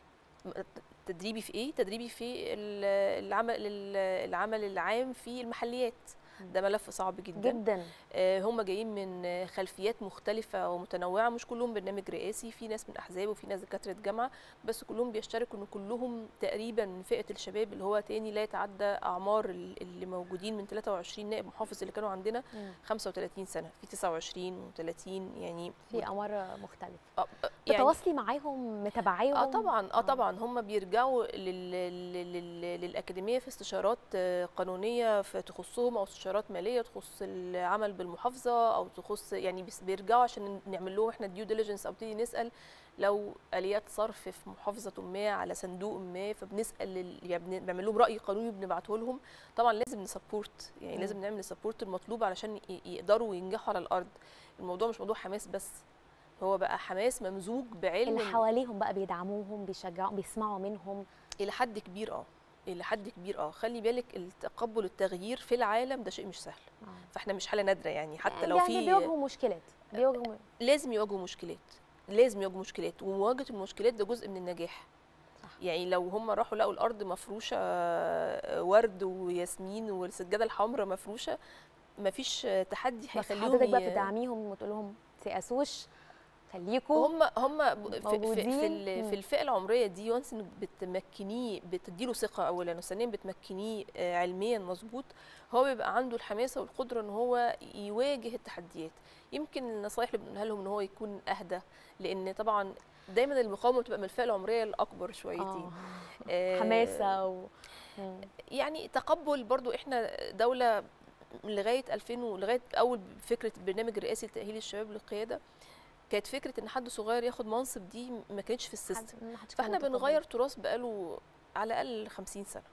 تدريبي في ايه تدريبي في ال- العمل العمل العام في المحليات ده ملف صعب جدا جدا آه، هم جايين من آه، خلفيات مختلفة ومتنوعة مش كلهم برنامج رئاسي في ناس من أحزاب وفي ناس دكاترة جامعة بس كلهم بيشتركوا إن كلهم تقريبا من فئة الشباب اللي هو تاني لا يتعدى أعمار ال- اللي موجودين من 23 نائب محافظ اللي كانوا عندنا مم. 35 سنة في 29 و30 يعني في اعمار مختلفه آه، آه، يعني بتواصلي معاهم متابعيهم اه طبعا اه طبعا هم بيرجعوا لل... لل... لل... للاكاديميه في استشارات آه، قانونيه في تخصهم او استشارات ماليه تخص العمل بالمحافظه او تخص يعني بس- بيرجعوا عشان نعمل لهم احنا ديو ديليجنس او نبتدي نسال لو اليات صرف في محافظه ما على صندوق ما فبنسال ال- يعني بن- بنعمل لهم راي قانوني وبنبعته لهم طبعا لازم نسبورت يعني مم. لازم نعمل السبورت المطلوب علشان ي- يقدروا ينجحوا على الارض الموضوع مش موضوع حماس بس هو بقى حماس ممزوج بعلم اللي حواليهم بقى بيدعموهم بيشجعوهم بيسمعوا منهم الى حد كبير اه الى حد كبير اه خلي بالك التقبل التغيير في العالم ده شيء مش سهل فاحنا مش حاله نادره يعني حتى لو يعني في بيواجهوا مشكلات بيواجهوا لازم يواجهوا مشكلات لازم يواجهوا مشكلات ومواجهه المشكلات ده جزء من النجاح صح. يعني لو هم راحوا لقوا الارض مفروشه آه، ورد وياسمين والسجاده الحمراء مفروشه مفيش تحدي بس هيخليهم حضرتك بقى ي- بتدعميهم وتقول لهم تيأسوش خليكوا هم هم ب- في, في, موجودين. في, ال- مم. في الفئه العمريه دي وانس انك بتمكنيه بتديله ثقه اولا وثانيا بتمكنيه آه، علميا مظبوط هو بيبقى عنده الحماسه والقدره ان هو يواجه التحديات يمكن النصايح اللي بنقولها لهم ان هو يكون اهدى لان طبعا دايما المقاومه بتبقى من الفئه العمريه الاكبر شويتين آه، حماسه و... مم. يعني تقبل برضو احنا دوله لغايه 2000 ولغايه اول فكره البرنامج الرئاسي لتاهيل الشباب للقياده كانت فكره ان حد صغير ياخد منصب دي ما كانتش في السيستم ما حدش كان فاحنا متقبل. بنغير تراث بقاله على الاقل 50 سنه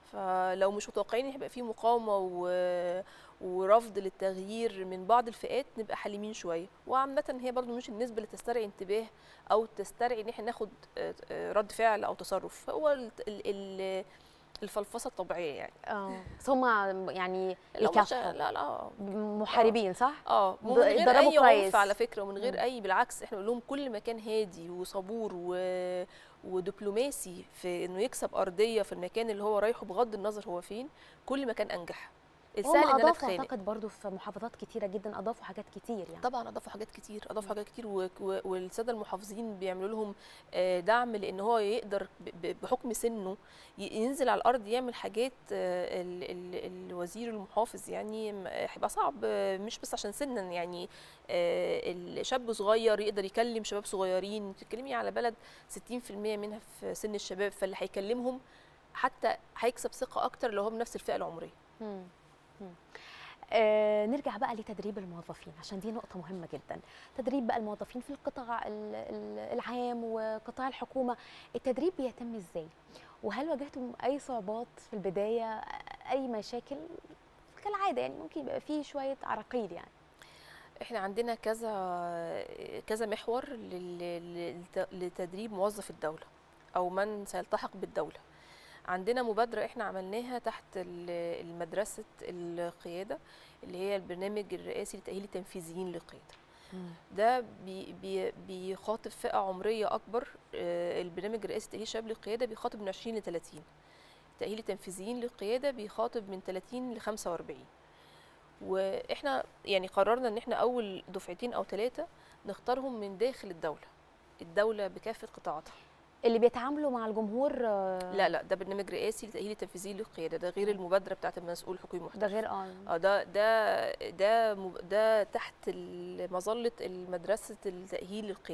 فلو مش متوقعين ان هيبقى فيه مقاومه و... ورفض للتغيير من بعض الفئات نبقى حليمين شويه وعامه هي برضو مش النسبه اللي تستدعي انتباه او تستدعي ان احنا ناخد آه، آه، رد فعل او تصرف هو ال... ال... ال... الفلفصه الطبيعيه يعني اه بس هم يعني لو مش- يكافحوا لا لا محاربين صح؟ اه ض- ومن غير اتدربوا اي كويس. عنف على فكره ومن غير مم. اي بالعكس احنا بنقول لهم كل ما كان هادي وصبور و... ودبلوماسي في انه يكسب ارضيه في المكان اللي هو رايحه بغض النظر هو فين كل ما كان انجح السهل هم ان انا اضافوا اتخانق اعتقد برضو في محافظات كتيره جدا اضافوا حاجات كتير يعني طبعا اضافوا حاجات كتير اضافوا حاجات كتير و- و- والساده المحافظين بيعملوا لهم آه، دعم لان هو يقدر ب- ب- بحكم سنه ي- ينزل على الارض يعمل حاجات آه، ال- ال- الوزير المحافظ يعني م- هيبقى صعب آه، مش بس عشان سنا يعني آه، الشاب صغير يقدر يكلم شباب صغيرين بتتكلمي على بلد 60% منها في سن الشباب فاللي هيكلمهم حتى هيكسب ثقه اكتر لو هو بنفس الفئه العمريه مم. مم. آه نرجع بقى لتدريب الموظفين عشان دي نقطة مهمة جدا تدريب بقى الموظفين في القطاع ال- ال- العام وقطاع الحكومة التدريب بيتم ازاي وهل واجهتم أي صعوبات في البداية أي مشاكل كالعادة يعني ممكن يبقى فيه شوية عراقيل يعني احنا عندنا كذا كذا محور لل- للت- لتدريب موظف الدولة او من سيلتحق بالدولة عندنا مبادرة احنا عملناها تحت ال- المدرسة القيادة اللي هي البرنامج الرئاسي لتأهيل التنفيذيين للقيادة ده بي بي بيخاطب فئة عمرية أكبر آه، البرنامج الرئاسي لتأهيل الشباب للقيادة بيخاطب من 20 ل 30 تأهيل التنفيذيين للقيادة بيخاطب من 30 ل 45 واحنا يعني قررنا ان احنا اول دفعتين او ثلاثه نختارهم من داخل الدوله الدوله بكافه قطاعاتها اللي بيتعاملوا مع الجمهور آه، لا لا ده برنامج رئاسي لتاهيل التنفيذي للقياده ده غير المبادره بتاعه المسؤول الحكومي المحترف ده غير اه اه ده ده ده مب- ده تحت ال- مظله مدرسه التاهيل للقياده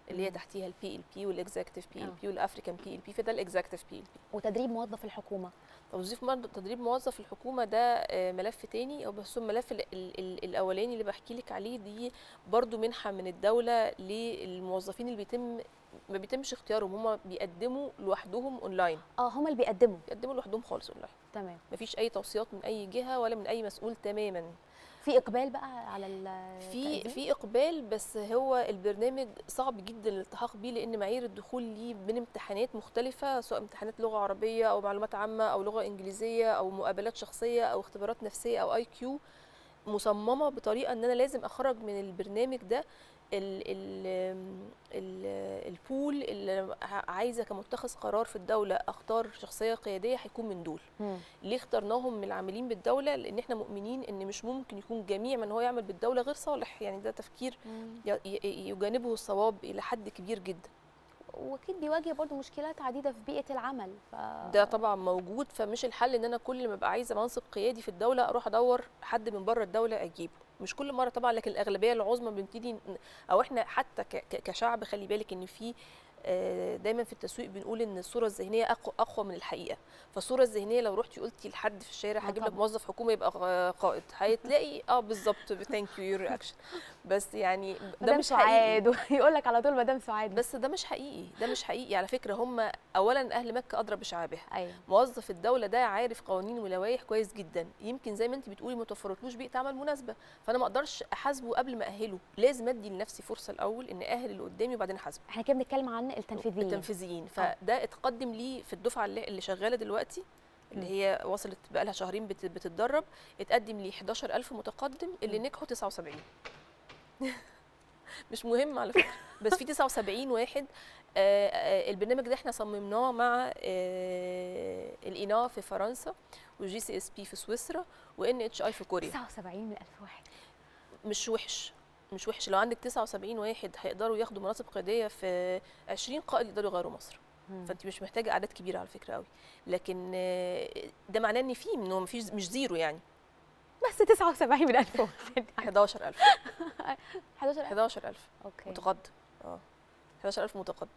اللي هي مم. تحتيها البي ال بي والاكزكتيف بي ال آه. بي والافريكان بي ال بي فده الاكزكتيف بي ال بي وتدريب موظف الحكومه توظيف مرض تدريب موظف الحكومه ده آه، ملف تاني او بس الملف ال- ال- ال- الاولاني اللي بحكي لك عليه دي برضو منحه من الدوله للموظفين اللي بيتم ما بيتمش اختيارهم هم بيقدموا لوحدهم اونلاين اه هم اللي بيقدموا بيقدموا لوحدهم خالص اونلاين تمام مفيش اي توصيات من اي جهه ولا من اي مسؤول تماما في اقبال بقى على في التقديم؟ في اقبال بس هو البرنامج صعب جدا الالتحاق بيه لان معايير الدخول ليه من امتحانات مختلفه سواء امتحانات لغه عربيه او معلومات عامه او لغه انجليزيه او مقابلات شخصيه او اختبارات نفسيه او اي كيو مصممه بطريقه ان انا لازم اخرج من البرنامج ده ال ال ال البول اللي عايزه كمتخذ قرار في الدوله اختار شخصيه قياديه هيكون من دول مم. ليه اخترناهم من العاملين بالدوله لان احنا مؤمنين ان مش ممكن يكون جميع من هو يعمل بالدوله غير صالح يعني ده تفكير ي- ي- يجانبه الصواب الى حد كبير جدا واكيد بيواجه برضو مشكلات عديده في بيئه العمل ف... ده طبعا موجود فمش الحل ان انا كل ما ابقى عايزه منصب قيادي في الدوله اروح ادور حد من بره الدوله اجيبه مش كل مره طبعا لكن الاغلبيه العظمى بنبتدي ن- او احنا حتى ك- ك- كشعب خلي بالك ان في آه، دايما في التسويق بنقول ان الصوره الذهنيه اقوى اقوى من الحقيقه فالصوره الذهنيه لو رحتي قلتي لحد في الشارع آه هجيب لك طبعاً. موظف حكومي يبقى غ- قائد هتلاقي اه بالظبط ثانك يو يور رياكشن بس يعني ده مدام مش حقيقي سعاد يقول لك على طول مدام سعاد بس ده مش حقيقي ده مش حقيقي على فكره هم اولا اهل مكه ادرى بشعابها ايوه موظف الدوله ده عارف قوانين ولوائح كويس جدا يمكن زي ما انت بتقولي ما توفرتلوش بيئه عمل مناسبه فانا ما اقدرش احاسبه قبل ما ااهله لازم ادي لنفسي فرصه الاول ان اهل اللي قدامي وبعدين احاسبه احنا كده بنتكلم عن التنفيذيين التنفيذيين فده اتقدم لي في الدفعه اللي, اللي شغاله دلوقتي اللي هي وصلت بقى لها شهرين بت- بتتدرب اتقدم لي 11000 متقدم اللي نجحوا 79 مش مهم على فكره بس في 79 واحد آه، آه، البرنامج ده احنا صممناه مع آه، الاينا في فرنسا وجي سي اس بي في سويسرا وان اتش اي في كوريا 79 من 1000 واحد مش وحش مش وحش لو عندك 79 واحد هيقدروا ياخدوا مناصب قياديه في 20 قائد يقدروا يغيروا مصر مم. فانت مش محتاجه اعداد كبيره على فكره قوي لكن آه، ده معناه ان في انه مفيش مش زيرو يعني بس 79 من 1000 واحد 11000 11000 11000 اوكي متقدم اه 11000 متقدم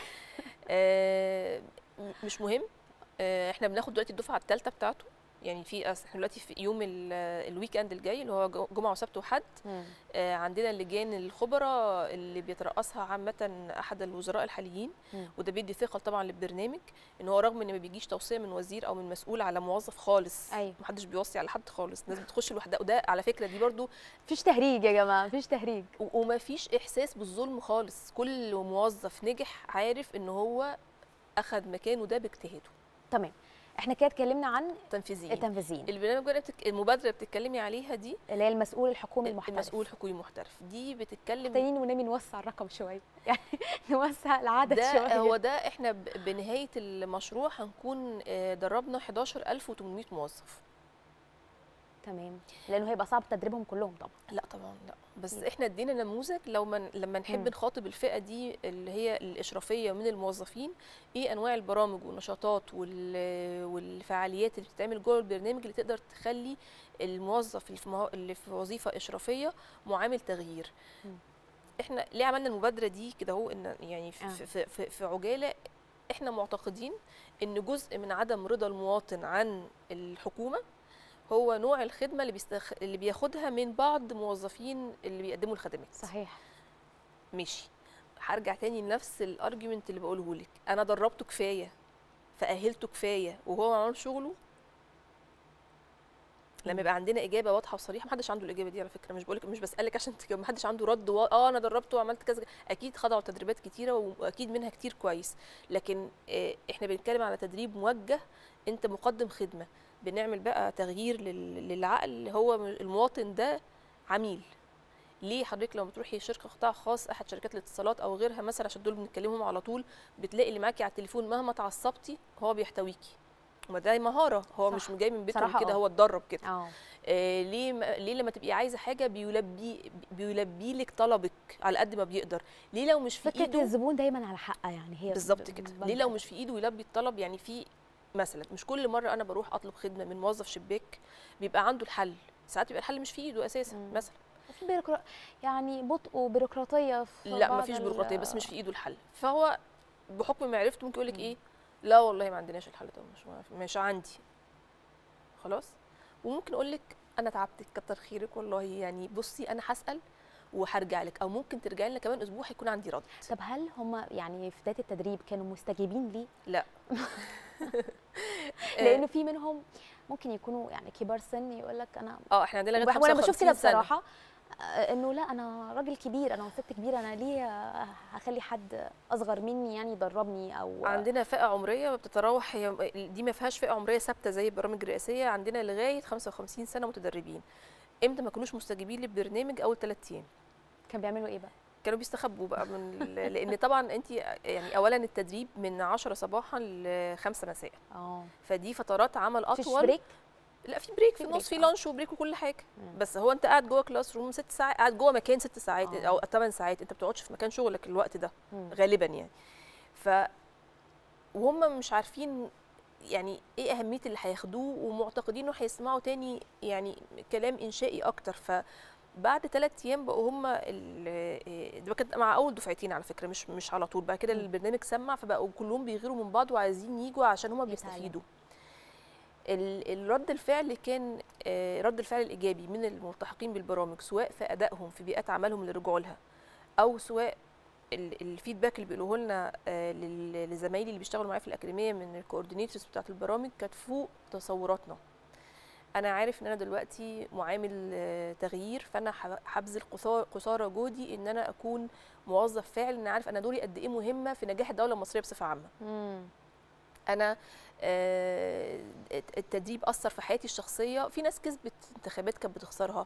آه، م- مش مهم آه، احنا بناخد دلوقتي الدفعه الثالثه بتاعته يعني في أس- احنا دلوقتي في يوم ال- الويك اند الجاي اللي هو جو- جمعه وسبت وحد مم. آه، عندنا اللجان الخبراء اللي بيترأسها عامة أحد الوزراء الحاليين مم. وده بيدي ثقة طبعا للبرنامج إن هو رغم إن ما بيجيش توصية من وزير أو من مسؤول على موظف خالص أيوة. محدش بيوصي على حد خالص الناس بتخش لوحدها وده على فكرة دي برضو مفيش تهريج يا جماعه مفيش تهريج و- ومفيش إحساس بالظلم خالص كل موظف نجح عارف إن هو أخد مكانه ده باجتهاده تمام احنا كده اتكلمنا عن تنفيذيين التنفيذيين البرنامج بقى بتك... المبادرة اللي بتتكلمي عليها دي اللي هي المسؤول الحكومي المحترف المسؤول الحكومي المحترف دي بتتكلم محتاجين ونامي نوسع الرقم شويه يعني نوسع العدد ده شويه هو ده احنا ب- بنهايه المشروع هنكون آه، دربنا 11800 موظف تمام لانه هيبقى صعب تدريبهم كلهم طبعا لا طبعا لا بس احنا ادينا نموذج لو من لما نحب مم. نخاطب الفئه دي اللي هي الاشرافيه من الموظفين ايه انواع البرامج والنشاطات وال- والفعاليات اللي بتتعمل جوه البرنامج اللي تقدر تخلي الموظف اللي في, مه- اللي في وظيفه اشرافيه معامل تغيير مم. احنا ليه عملنا المبادره دي كده اهو ان يعني في, آه. في, في, في عجاله احنا معتقدين ان جزء من عدم رضا المواطن عن الحكومه هو نوع الخدمه اللي بيستخ... اللي بياخدها من بعض موظفين اللي بيقدموا الخدمات صحيح ماشي هرجع تاني لنفس الارجيومنت اللي بقوله لك انا دربته كفايه فاهلته كفايه وهو ما عملش شغله لما يبقى عندنا اجابه واضحه وصريحه محدش عنده الاجابه دي على فكره مش بقولك مش بسالك عشان تجاوب محدش عنده رد و... اه انا دربته وعملت كذا اكيد خضعوا تدريبات كتيره واكيد منها كتير كويس لكن آه احنا بنتكلم على تدريب موجه انت مقدم خدمه بنعمل بقى تغيير لل... للعقل اللي هو المواطن ده عميل ليه حضرتك لما بتروحي شركه قطاع خاص احد شركات الاتصالات او غيرها مثلا عشان دول بنتكلمهم على طول بتلاقي اللي معاكي على التليفون مهما اتعصبتي هو بيحتويكي ما ده مهاره هو صح. مش جاي من بيته صراحة كده آه. هو اتدرب كده اه آه ليه ما- ليه لما تبقي عايزه حاجه بيلبي بيلبي لك طلبك على قد ما بيقدر ليه لو مش في فكره ايده الزبون دايما على حق يعني هي بالظبط ب- كده ب- ليه لو مش في ايده يلبي الطلب يعني في مثلا مش كل مره انا بروح اطلب خدمه من موظف شباك بيبقى عنده الحل ساعات بيبقى الحل مش في ايده اساسا مثلا في بيروقرا... يعني بطء وبيروقراطيه في لا بعض مفيش ال- بيروقراطيه بس مش في ايده الحل فهو بحكم معرفته ممكن يقول لك ايه لا والله ما عندناش الحل ده مش مش عندي خلاص وممكن اقول لك انا تعبتك كتر خيرك والله يعني بصي انا هسال وهرجع لك او ممكن ترجعي لنا كمان اسبوع هيكون عندي رد طب هل هم يعني في بدايه التدريب كانوا مستجيبين ليه؟ لا لانه في منهم ممكن يكونوا يعني كبار سن يقول لك انا اه احنا عندنا لغايه وب- وانا بشوف كده 55 سنة. بصراحه آه، انه لا انا راجل كبير انا ست كبيره انا ليه آه، هخلي حد اصغر مني يعني يدربني او عندنا فئه عمريه بتتراوح هي دي ما فيهاش فئه عمريه ثابته زي البرامج الرئاسيه عندنا لغايه 55 سنه متدربين امتى ما كانوش مستجيبين للبرنامج اول ثلاث ايام كانوا بيعملوا ايه بقى كانوا بيستخبوا بقى من ال- لان طبعا انت يعني اولا التدريب من 10 صباحا ل 5 مساء اه فدي فترات عمل مفيش اطول بريك؟ لا في بريك في في النص في بريك، آه. لانش وبريك وكل حاجه بس هو انت قاعد جوه كلاس روم ست ساعات قاعد جوه مكان ست ساعات آه. او 8 ساعات انت بتقعدش في مكان شغلك الوقت ده مم. غالبا يعني ف وهم مش عارفين يعني ايه اهميه اللي هياخدوه ومعتقدين انه هيسمعوا تاني يعني كلام انشائي اكتر فبعد ثلاث ايام بقوا هم ال- ده كانت مع اول دفعتين على فكره مش مش على طول بعد كده البرنامج سمع فبقوا كلهم بيغيروا من بعض وعايزين يجوا عشان هم بيستفيدوا ال- الرد الفعل كان آه، رد الفعل الايجابي من الملتحقين بالبرامج سواء في ادائهم في بيئات عملهم اللي رجعوا لها او سواء ال- الفيدباك اللي بيقولوه لنا آه، لل- لزمايلي اللي بيشتغلوا معايا في الاكاديميه من الكوردينيتورز بتاعت البرامج كانت فوق تصوراتنا انا عارف ان انا دلوقتي معامل آه، تغيير فانا ح- هبذل قصا- قصارى جهدي ان انا اكون موظف فاعل ان عارف انا دوري قد ايه مهمه في نجاح الدوله المصريه بصفه عامه مم. انا آه، التدريب اثر في حياتي الشخصيه في ناس كسبت انتخابات كانت بتخسرها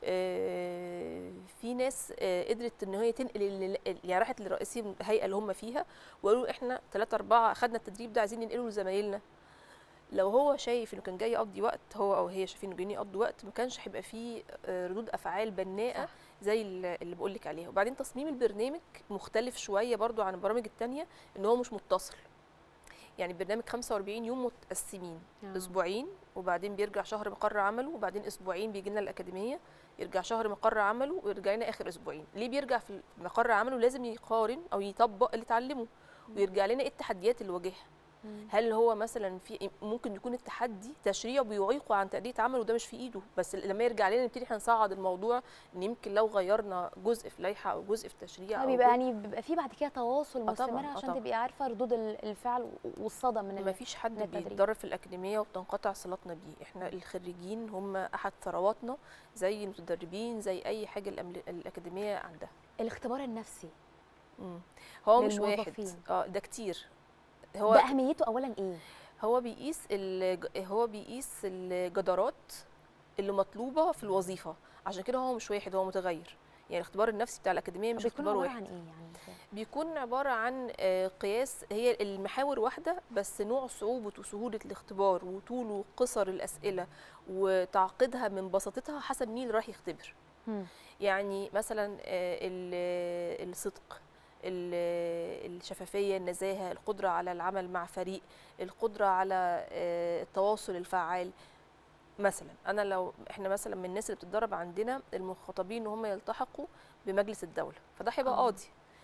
آه، في ناس آه، قدرت ان هي تنقل ال- ال- يعني راحت لرئيسي الهيئه اللي هم فيها وقالوا احنا ثلاثة أربعة أخدنا التدريب ده عايزين ننقله لزمايلنا لو هو شايف انه كان جاي يقضي وقت هو او هي شايفين انه جايين يقضوا وقت ما كانش هيبقى فيه آه، ردود افعال بناءه صح. زي ال- اللي بقول لك عليها وبعدين تصميم البرنامج مختلف شويه برضو عن البرامج التانية ان هو مش متصل يعني برنامج 45 يوم متقسمين آه. اسبوعين وبعدين بيرجع شهر مقر عمله وبعدين اسبوعين بيجي لنا الاكاديميه يرجع شهر مقر عمله ويرجع لنا اخر اسبوعين ليه بيرجع في مقر عمله لازم يقارن او يطبق اللي اتعلمه ويرجع لنا ايه التحديات اللي واجهها هل هو مثلا في ممكن يكون التحدي تشريع بيعيقه عن تأدية عمله وده مش في ايده بس لما يرجع لنا نبتدي احنا نصعد الموضوع ان يمكن لو غيرنا جزء في لائحه او جزء في تشريع آه، أو بيبقى جزء- يعني بيبقى في بعد كده تواصل آه طبعاً، مستمر آه عشان طبعاً. تبقي عارفه ردود ال- الفعل والصدى من ما فيش حد من التدريب. بيتدرب في الأكاديمية وبتنقطع صلاتنا بيه احنا الخريجين هم أحد ثرواتنا زي المتدربين زي أي حاجة الأمل- الأكاديمية عندها الاختبار النفسي مم. هو مش واحد للموظفين. اه ده كتير هو ده اهميته اولا ايه هو بيقيس الج- هو بيقيس الجدارات اللي مطلوبة في الوظيفة عشان كده هو مش واحد هو متغير يعني الاختبار النفسي بتاع الأكاديمية مش بيكون اختبار عباره واحد عن ايه يعني بيكون عبارة عن آه، قياس هي المحاور واحدة بس نوع صعوبة وسهولة الاختبار وطول وقصر الأسئلة وتعقيدها من بساطتها حسب مين اللي راح يختبر مم. يعني مثلا آه، ال- الصدق ال- الشفافية النزاهة القدرة على العمل مع فريق القدرة على آه، التواصل الفعال مثلا انا لو احنا مثلا من الناس اللي بتتدرب عندنا المخاطبين ان هم يلتحقوا بمجلس الدوله فده هيبقى آه. قاضي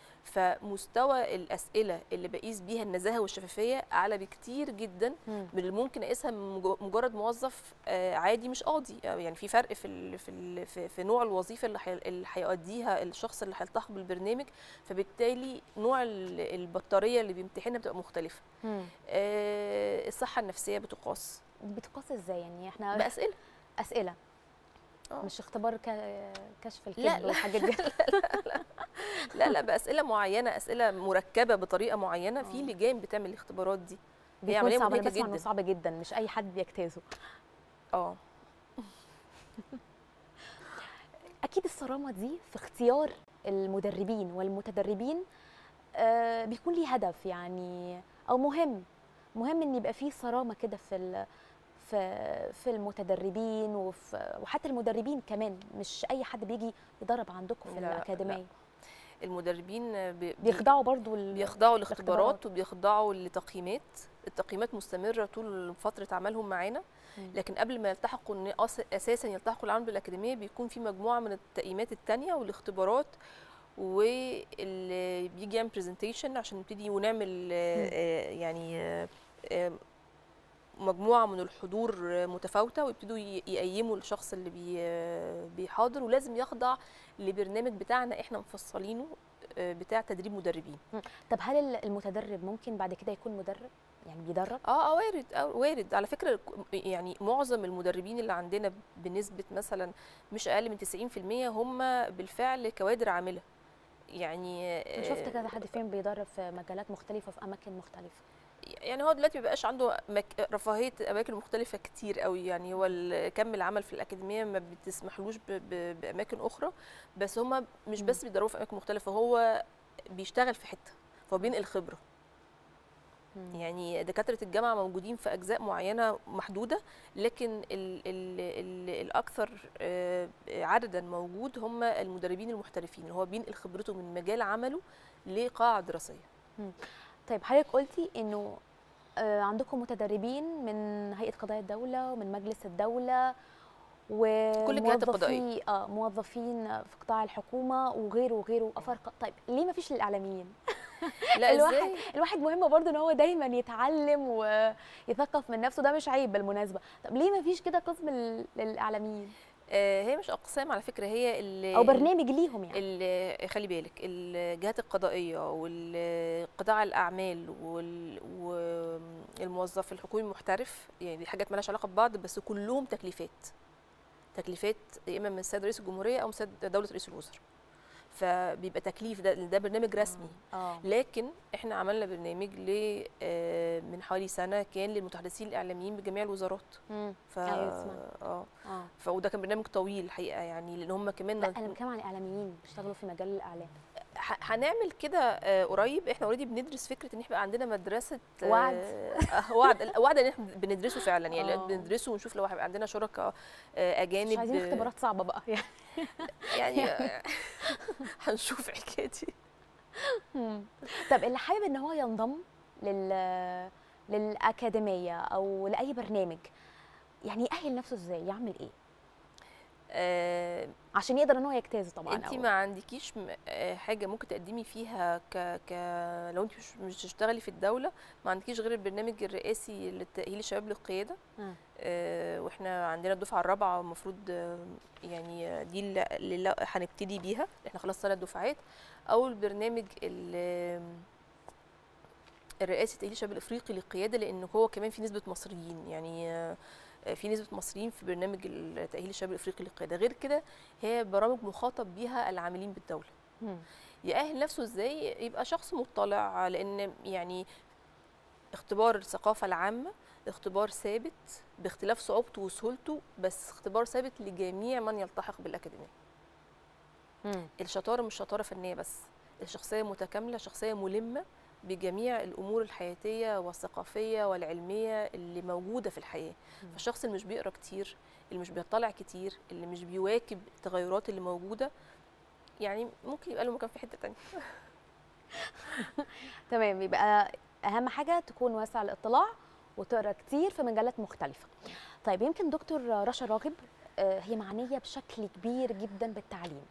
فمستوى الاسئله اللي بقيس بيها النزاهه والشفافيه اعلى بكتير جدا مم. من اللي ممكن اقيسها من مج- مجرد موظف آه، عادي مش قاضي آه، يعني في فرق في ال في ال في, في نوع الوظيفه اللي حي- اللي هيؤديها الشخص اللي هيلتحق بالبرنامج فبالتالي نوع ال- البطاريه اللي بيمتحنها بتبقى مختلفه مم. آه، الصحه النفسيه بتقاس بتقاس ازاي يعني احنا باسئله اسئله آه. مش اختبار ك- كشف لا الكذب لا والحاجات دي لا لا باسئله معينه اسئله مركبه بطريقه معينه في لجان بتعمل الاختبارات دي هي بيكون عمليه صعب انا مرهقه بسمع انه جدا صعب جدا مش اي حد بيجتازه اه اكيد الصرامه دي في اختيار المدربين والمتدربين آه، بيكون ليه هدف يعني او مهم مهم ان يبقى فيه صرامه كده في ال- في في المتدربين وفي وحتى المدربين كمان مش اي حد بيجي يدرب عندكم في لا، لا، لا. الاكاديميه المدربين بي- بيخضعوا برضو ال- بيخضعوا الاختبارات. لاختبارات وبيخضعوا لتقييمات التقييمات مستمره طول فتره عملهم معانا مم. لكن قبل ما يلتحقوا ان أس- اساسا يلتحقوا العمل بالاكاديميه بيكون في مجموعه من التقييمات التانية والاختبارات واللي بيجي يعمل برزنتيشن عشان نبتدي ونعمل آه، آه، يعني آه، آه، مجموعه من الحضور آه، متفاوته ويبتدوا ي- يقيموا الشخص اللي بي آه، بيحاضر ولازم يخضع لبرنامج بتاعنا احنا مفصلينه آه، بتاع تدريب مدربين مم. طب هل ال- المتدرب ممكن بعد كده يكون مدرب يعني بيدرب اه اه وارد آه وارد على فكره ك- يعني معظم المدربين اللي عندنا بنسبه مثلا مش اقل من 90% هم بالفعل كوادر عامله يعني انا شفت آه، كذا حد فيهم بيدرب في مجالات مختلفه في اماكن مختلفه يعني هو دلوقتي مبقاش عنده مك... رفاهيه اماكن مختلفه كتير قوي يعني هو ال- كم العمل في الاكاديميه ما بتسمحلوش ب... ب... باماكن اخرى بس هم مش بس بيدربوا في اماكن مختلفه هو بيشتغل في حته فهو بينقل خبره يعني دكاتره الجامعه موجودين في اجزاء معينه محدوده لكن ال ال ال الاكثر آه، عددا موجود هم المدربين المحترفين اللي هو بينقل خبرته من مجال عمله لقاعه دراسيه مم. طيب حضرتك قلتي انه آه، عندكم متدربين من هيئه قضايا الدوله ومن مجلس الدوله الجهات القضائية. وموظفي اه موظفين في قطاع الحكومه وغيره وغيره افارقه طيب ليه ما فيش للاعلاميين لا الواحد ازاي الواحد مهم برضه ان هو دايما يتعلم ويثقف من نفسه ده مش عيب بالمناسبه طب ليه ما فيش كده قسم لل- للاعلاميين آه، هي مش اقسام على فكره هي ال- او برنامج ليهم يعني ال- خلي بالك الجهات القضائيه والقطاع الاعمال وال- والموظف الحكومي المحترف يعني دي حاجات مالهاش علاقه ببعض بس كلهم تكليفات تكليفات يا اما من السيد رئيس الجمهوريه او من السيد دوله رئيس الوزراء فبيبقى تكليف ده ده برنامج رسمي اه لكن احنا عملنا برنامج ل آه، من حوالي سنه كان للمتحدثين الاعلاميين بجميع الوزارات مم. ف أيوة سمعت. اه اه ف وده كان برنامج طويل الحقيقه يعني لان هم كمان لا انا بتكلم عن الاعلاميين بيشتغلوا في مجال الاعلام ح- هنعمل كده آه، قريب احنا اوريدي بندرس فكره ان احنا يبقى عندنا مدرسه آه، وعد. آه، وعد وعد ان احنا بندرسه فعلا يعني آه. بندرسه ونشوف لو هيبقى عندنا شركاء آه، اجانب مش عايزين اختبارات صعبه بقى يعني يعني آه، هنشوف حكايتي مم. طب اللي حابب ان هو ينضم لل للاكاديميه او لاي برنامج يعني يأهل نفسه ازاي يعمل ايه آه، عشان يقدر ان هو يجتاز طبعا انت أو- ما عندكيش م- آه، حاجه ممكن تقدمي فيها ك ك لو انت مش مش تشتغلي في الدوله ما عندكيش غير البرنامج الرئاسي لتاهيل الشباب للقياده مم. آه، واحنا عندنا الدفعه الرابعه المفروض آه، يعني آه، دي اللي اللي هنبتدي بيها احنا خلاص ثلاث دفعات او البرنامج ال- الرئاسي تاهيل الشباب الافريقي للقياده لان هو كمان في نسبه مصريين يعني آه، في نسبه مصريين في برنامج ال- تاهيل الشباب الافريقي للقياده غير كده هي برامج مخاطب بيها العاملين بالدوله مم. يأهل نفسه ازاي يبقى شخص مطلع لان يعني اختبار الثقافه العامه اختبار ثابت باختلاف صعوبته وسهولته بس اختبار ثابت لجميع من يلتحق بالاكاديميه مم. الشطاره مش شطاره فنيه بس الشخصيه متكامله شخصيه ملمه بجميع الامور الحياتيه والثقافيه والعلميه اللي موجوده في الحياه فالشخص اللي مش بيقرا كتير اللي مش بيطلع كتير اللي مش بيواكب التغيرات اللي موجوده يعني ممكن يبقى له مكان في حته تانية تمام يبقى اهم حاجه تكون واسع الاطلاع وتقرا كتير في مجالات مختلفه طيب يمكن دكتور رشا راغب آه، هي معنيه بشكل كبير جدا بالتعليم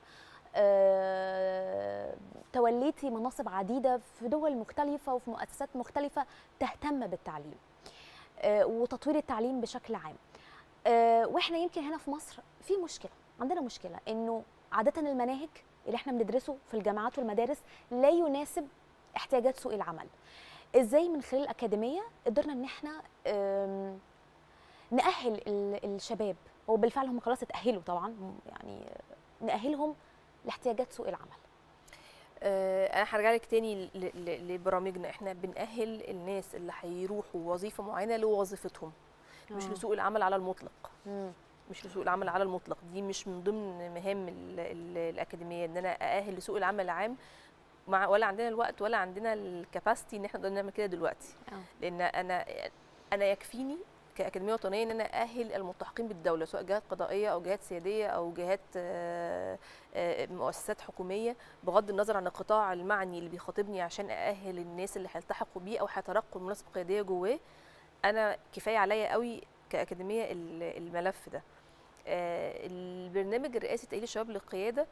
آه، توليتي مناصب عديده في دول مختلفه وفي مؤسسات مختلفه تهتم بالتعليم آه، وتطوير التعليم بشكل عام آه، واحنا يمكن هنا في مصر في مشكله عندنا مشكله انه عاده المناهج اللي احنا بندرسه في الجامعات والمدارس لا يناسب احتياجات سوق العمل ازاي من خلال الاكاديميه قدرنا ان احنا آم، نأهل ل- الشباب وبالفعل هم خلاص اتأهلوا طبعا هم يعني نأهلهم لاحتياجات سوق العمل آه، انا هرجع لك تاني ل- ل- لبرامجنا احنا بنأهل الناس اللي هيروحوا وظيفه معينه لوظيفتهم مش آه. لسوق العمل على المطلق مم. مش لسوق العمل على المطلق دي مش من ضمن مهام ال ال الاكاديميه ان انا ااهل لسوق العمل العام مع ولا عندنا الوقت ولا عندنا الكاباسيتي ان احنا نقدر نعمل كده دلوقتي آه. لان انا انا يكفيني كاكاديميه وطنيه ان انا ااهل الملتحقين بالدوله سواء جهات قضائيه او جهات سياديه او جهات آه، آه، مؤسسات حكوميه بغض النظر عن القطاع المعني اللي بيخاطبني عشان ااهل الناس اللي هيلتحقوا بيه او هيترقوا المناصب القياديه جواه انا كفايه عليا قوي كاكاديميه ال- الملف ده آه، البرنامج الرئاسي تاهيل الشباب للقياده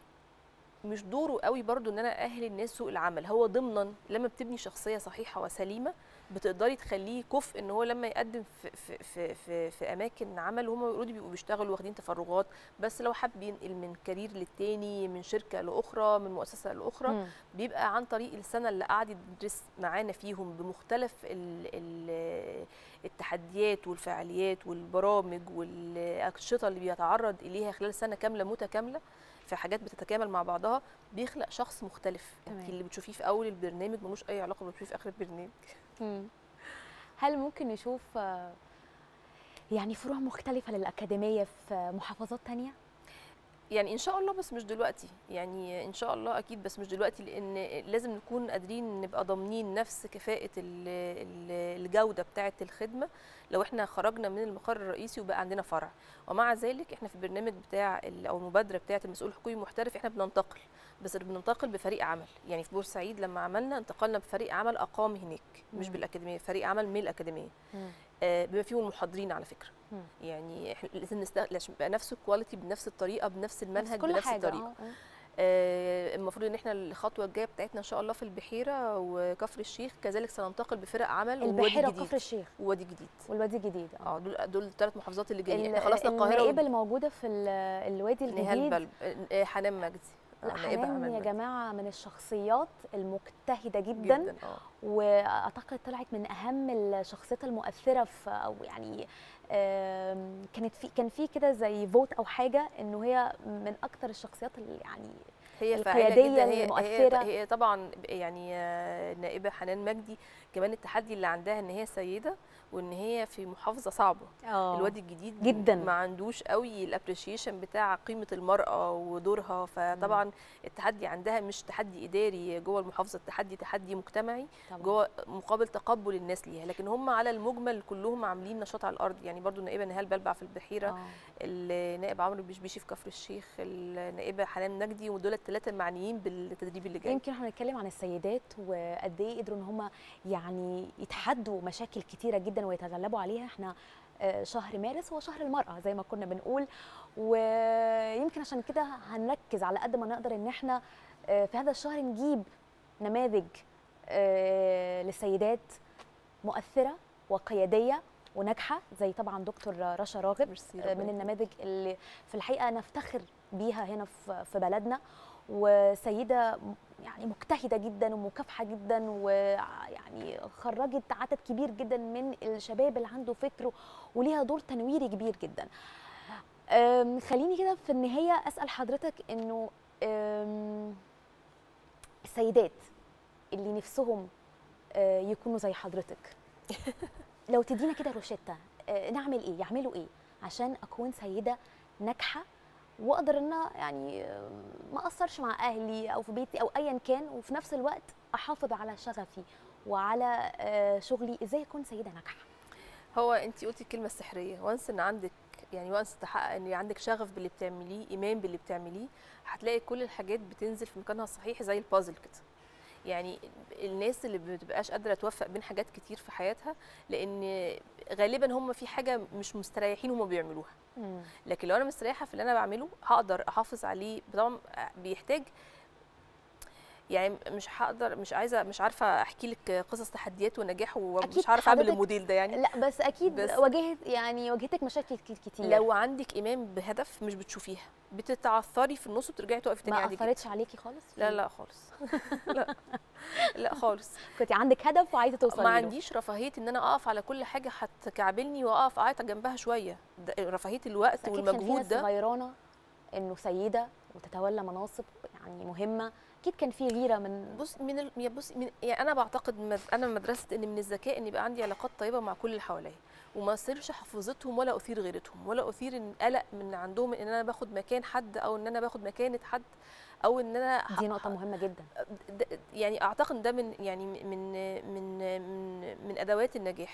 مش دوره قوي برضو ان انا ااهل الناس سوق العمل هو ضمنا لما بتبني شخصيه صحيحه وسليمه بتقدري تخليه كفء ان هو لما يقدم في في في في, في اماكن عمل هم اوريدي بيبقوا بيشتغلوا واخدين تفرغات بس لو حب ينقل من كارير للتاني من شركه لاخرى من مؤسسه لاخرى مم. بيبقى عن طريق السنه اللي قعد يدرس معانا فيهم بمختلف ال ال التحديات والفعاليات والبرامج والانشطه اللي بيتعرض اليها خلال سنه كامله متكامله في حاجات بتتكامل مع بعضها بيخلق شخص مختلف انت تمام. اللي بتشوفيه في اول البرنامج ملوش اي علاقه باللي بتشوفيه في اخر البرنامج مم. هل ممكن نشوف آه، يعني فروع مختلفة للأكاديمية في محافظات تانية؟ يعني ان شاء الله بس مش دلوقتي يعني ان شاء الله اكيد بس مش دلوقتي لان لازم نكون قادرين نبقى ضامنين نفس كفاءه ال- ال- الجوده بتاعه الخدمه لو احنا خرجنا من المقر الرئيسي وبقى عندنا فرع ومع ذلك احنا في البرنامج بتاع ال- او المبادره بتاعه المسؤول الحقوقي المحترف احنا بننتقل بس بننتقل بفريق عمل يعني في بورسعيد لما عملنا انتقلنا بفريق عمل اقام هناك مش مم. بالاكاديميه فريق عمل من الاكاديميه آه، بما فيهم المحاضرين على فكره مم. يعني احنا لازم نستغل عشان يبقى نفس الكواليتي بنفس الطريقه بنفس المنهج كل بنفس حاجة، الطريقه آه، آه. آه، المفروض ان احنا الخطوه الجايه بتاعتنا ان شاء الله في البحيره وكفر الشيخ كذلك سننتقل بفرق عمل ووادي البحيرة جديد وكفر الشيخ ووادي جديد والوادي الجديد اه دول دول الثلاث محافظات اللي جايين ال- احنا خلصنا القاهره النائبة اللي موجودة في ال- الوادي نهال الجديد بلب آه، حنان مجدي لا آه، نائبة حنان يا مجدي. جماعة من الشخصيات المجتهدة جدا, جدا اه واعتقد طلعت من اهم الشخصيات المؤثره في او يعني آم، كانت في كان في كده زي فوت او حاجه انه هي من اكتر الشخصيات اللي يعني هي فاعله القياديه جدا هي المؤثره هي, هي طبعا يعني آه، النائبه حنان مجدي كمان التحدي اللي عندها ان هي سيده وان هي في محافظه صعبه آه، الوادي الجديد جداً. ما عندوش قوي الابريشيشن بتاع قيمه المراه ودورها فطبعا التحدي عندها مش تحدي اداري جوه المحافظه التحدي تحدي مجتمعي طبعاً. جوه مقابل تقبل الناس ليها لكن هم على المجمل كلهم عاملين نشاط على الارض يعني برضو النائبه نهال بلبع في البحيره آه. النائب عمرو البشبيشي في كفر الشيخ النائبه حنان مجدي ودول الثلاثه المعنيين بالتدريب اللي جاي يمكن احنا هنتكلم عن السيدات وقد ايه قدروا ان هم يعني يتحدوا مشاكل كتيره جدا ويتغلبوا عليها احنا آه، شهر مارس هو شهر المرأة زي ما كنا بنقول ويمكن عشان كده هنركز على قد ما نقدر ان احنا آه، في هذا الشهر نجيب نماذج آه، لسيدات مؤثرة وقيادية وناجحة زي طبعا دكتور رشا راغب ميرسي، آه، ربنا من يخليك. النماذج اللي في الحقيقة نفتخر بيها هنا في في بلدنا وسيدة م- يعني مجتهدة جدا ومكافحة جدا ويعني خرجت عدد كبير جدا من الشباب اللي عنده فكر وليها دور تنويري كبير جدا أم، خليني كده في النهاية أسأل حضرتك إنه أم، السيدات اللي نفسهم آه، يكونوا زي حضرتك لو تدينا كده روشتة آه، نعمل ايه يعملوا ايه عشان اكون سيده ناجحه واقدر ان أنا يعني آه، ما اثرش مع اهلي او في بيتي او ايا كان وفي نفس الوقت احافظ على شغفي وعلى آه، شغلي ازاي اكون سيده ناجحه هو انت قلتي الكلمه السحريه وانس ان عندك يعني وانس تحقق ان عندك شغف باللي بتعمليه ايمان باللي بتعمليه هتلاقي كل الحاجات بتنزل في مكانها الصحيح زي البازل كده يعني الناس اللي ما بتبقاش قادره توفق بين حاجات كتير في حياتها لان غالبا هم في حاجه مش مستريحين هم بيعملوها لكن لو انا مستريحه في اللي انا بعمله هقدر احافظ عليه طبعا بيحتاج يعني مش هقدر مش عايزه مش عارفه احكي لك قصص تحديات ونجاح أكيد ومش عارفه اعمل حضرتك- الموديل ده يعني لا بس اكيد بس- واجهت يعني واجهتك مشاكل كت- كتير لو عندك ايمان بهدف مش بتشوفيها بتتعثري في النص وترجعي تقفي تاني ما عادي جدا. اثرتش عليكي خالص لا لا خالص لا لا خالص كنت عندك هدف وعايزه توصلي ما له. عنديش رفاهيه ان انا اقف على كل حاجه هتكعبلني واقف اعيط جنبها شويه ده رفاهيه الوقت أكيد كان في والمجهود ناس ده غيرانه انه سيده وتتولى مناصب يعني مهمه اكيد كان في غيره من بص من ال... يا بص من... يعني انا بعتقد مد... انا من مدرسه ان من الذكاء ان يبقى عندي علاقات طيبه مع كل اللي حواليا وما اصيرش حافظتهم ولا اثير غيرتهم ولا اثير ان قلق من عندهم ان انا باخد مكان حد او ان انا باخد مكانه حد او ان انا دي نقطه مهمه جدا د- يعني اعتقد ده من يعني من من من من ادوات النجاح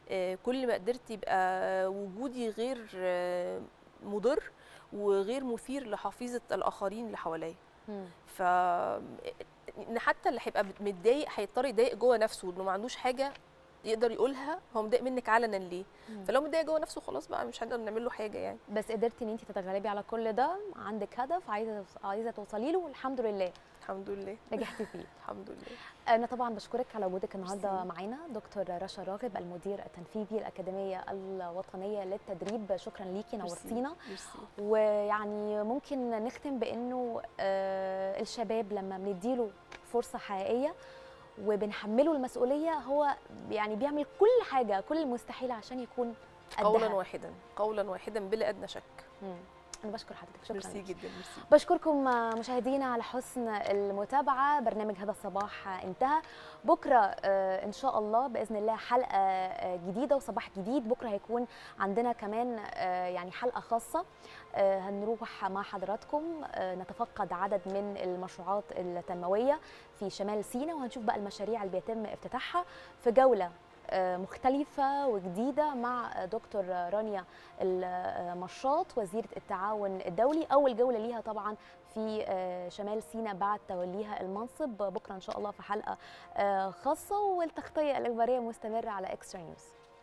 آه، كل ما قدرت يبقى وجودي غير آه، مضر وغير مثير لحفيظه الاخرين اللي حواليا ف إن حتى اللي هيبقى متضايق هيضطر يضايق جوه نفسه انه ما عندوش حاجه يقدر يقولها هو متضايق منك علنا ليه مم. فلو متضايق جوه نفسه خلاص بقى مش هنقدر نعمل له حاجه يعني بس قدرتي ان انت تتغلبي على كل ده عندك هدف عايزه عايزه توصلي له والحمد لله الحمد لله نجحتي فيه الحمد لله انا طبعا بشكرك على وجودك النهارده معانا دكتور رشا راغب المدير التنفيذي الاكاديميه الوطنيه للتدريب شكرا ليكي نورتينا ميرسي. ويعني ممكن نختم بانه آه، الشباب لما بنديله فرصه حقيقيه وبنحمله المسؤوليه هو يعني بيعمل كل حاجه كل المستحيل عشان يكون قولا قدها. واحدا قولا واحدا بلا ادنى شك مم. انا بشكر حضرتك شكرا ميرسي ليك. جدا ميرسي بشكركم مشاهدينا على حسن المتابعة برنامج هذا الصباح انتهى بكرة آه، إن شاء الله بإذن الله حلقة آه، جديدة وصباح جديد بكرة هيكون عندنا كمان آه، يعني حلقة خاصة آه، هنروح مع حضراتكم آه، نتفقد عدد من المشروعات التنموية في شمال سيناء وهنشوف بقى المشاريع اللي بيتم افتتاحها في جولة آه، مختلفة وجديدة مع دكتور رانيا المشاط وزيرة التعاون الدولي أول جولة ليها طبعا في آه، شمال سيناء بعد توليها المنصب بكرة إن شاء الله في حلقة آه، خاصة والتغطية الإخبارية مستمرة على إكسترا نيوز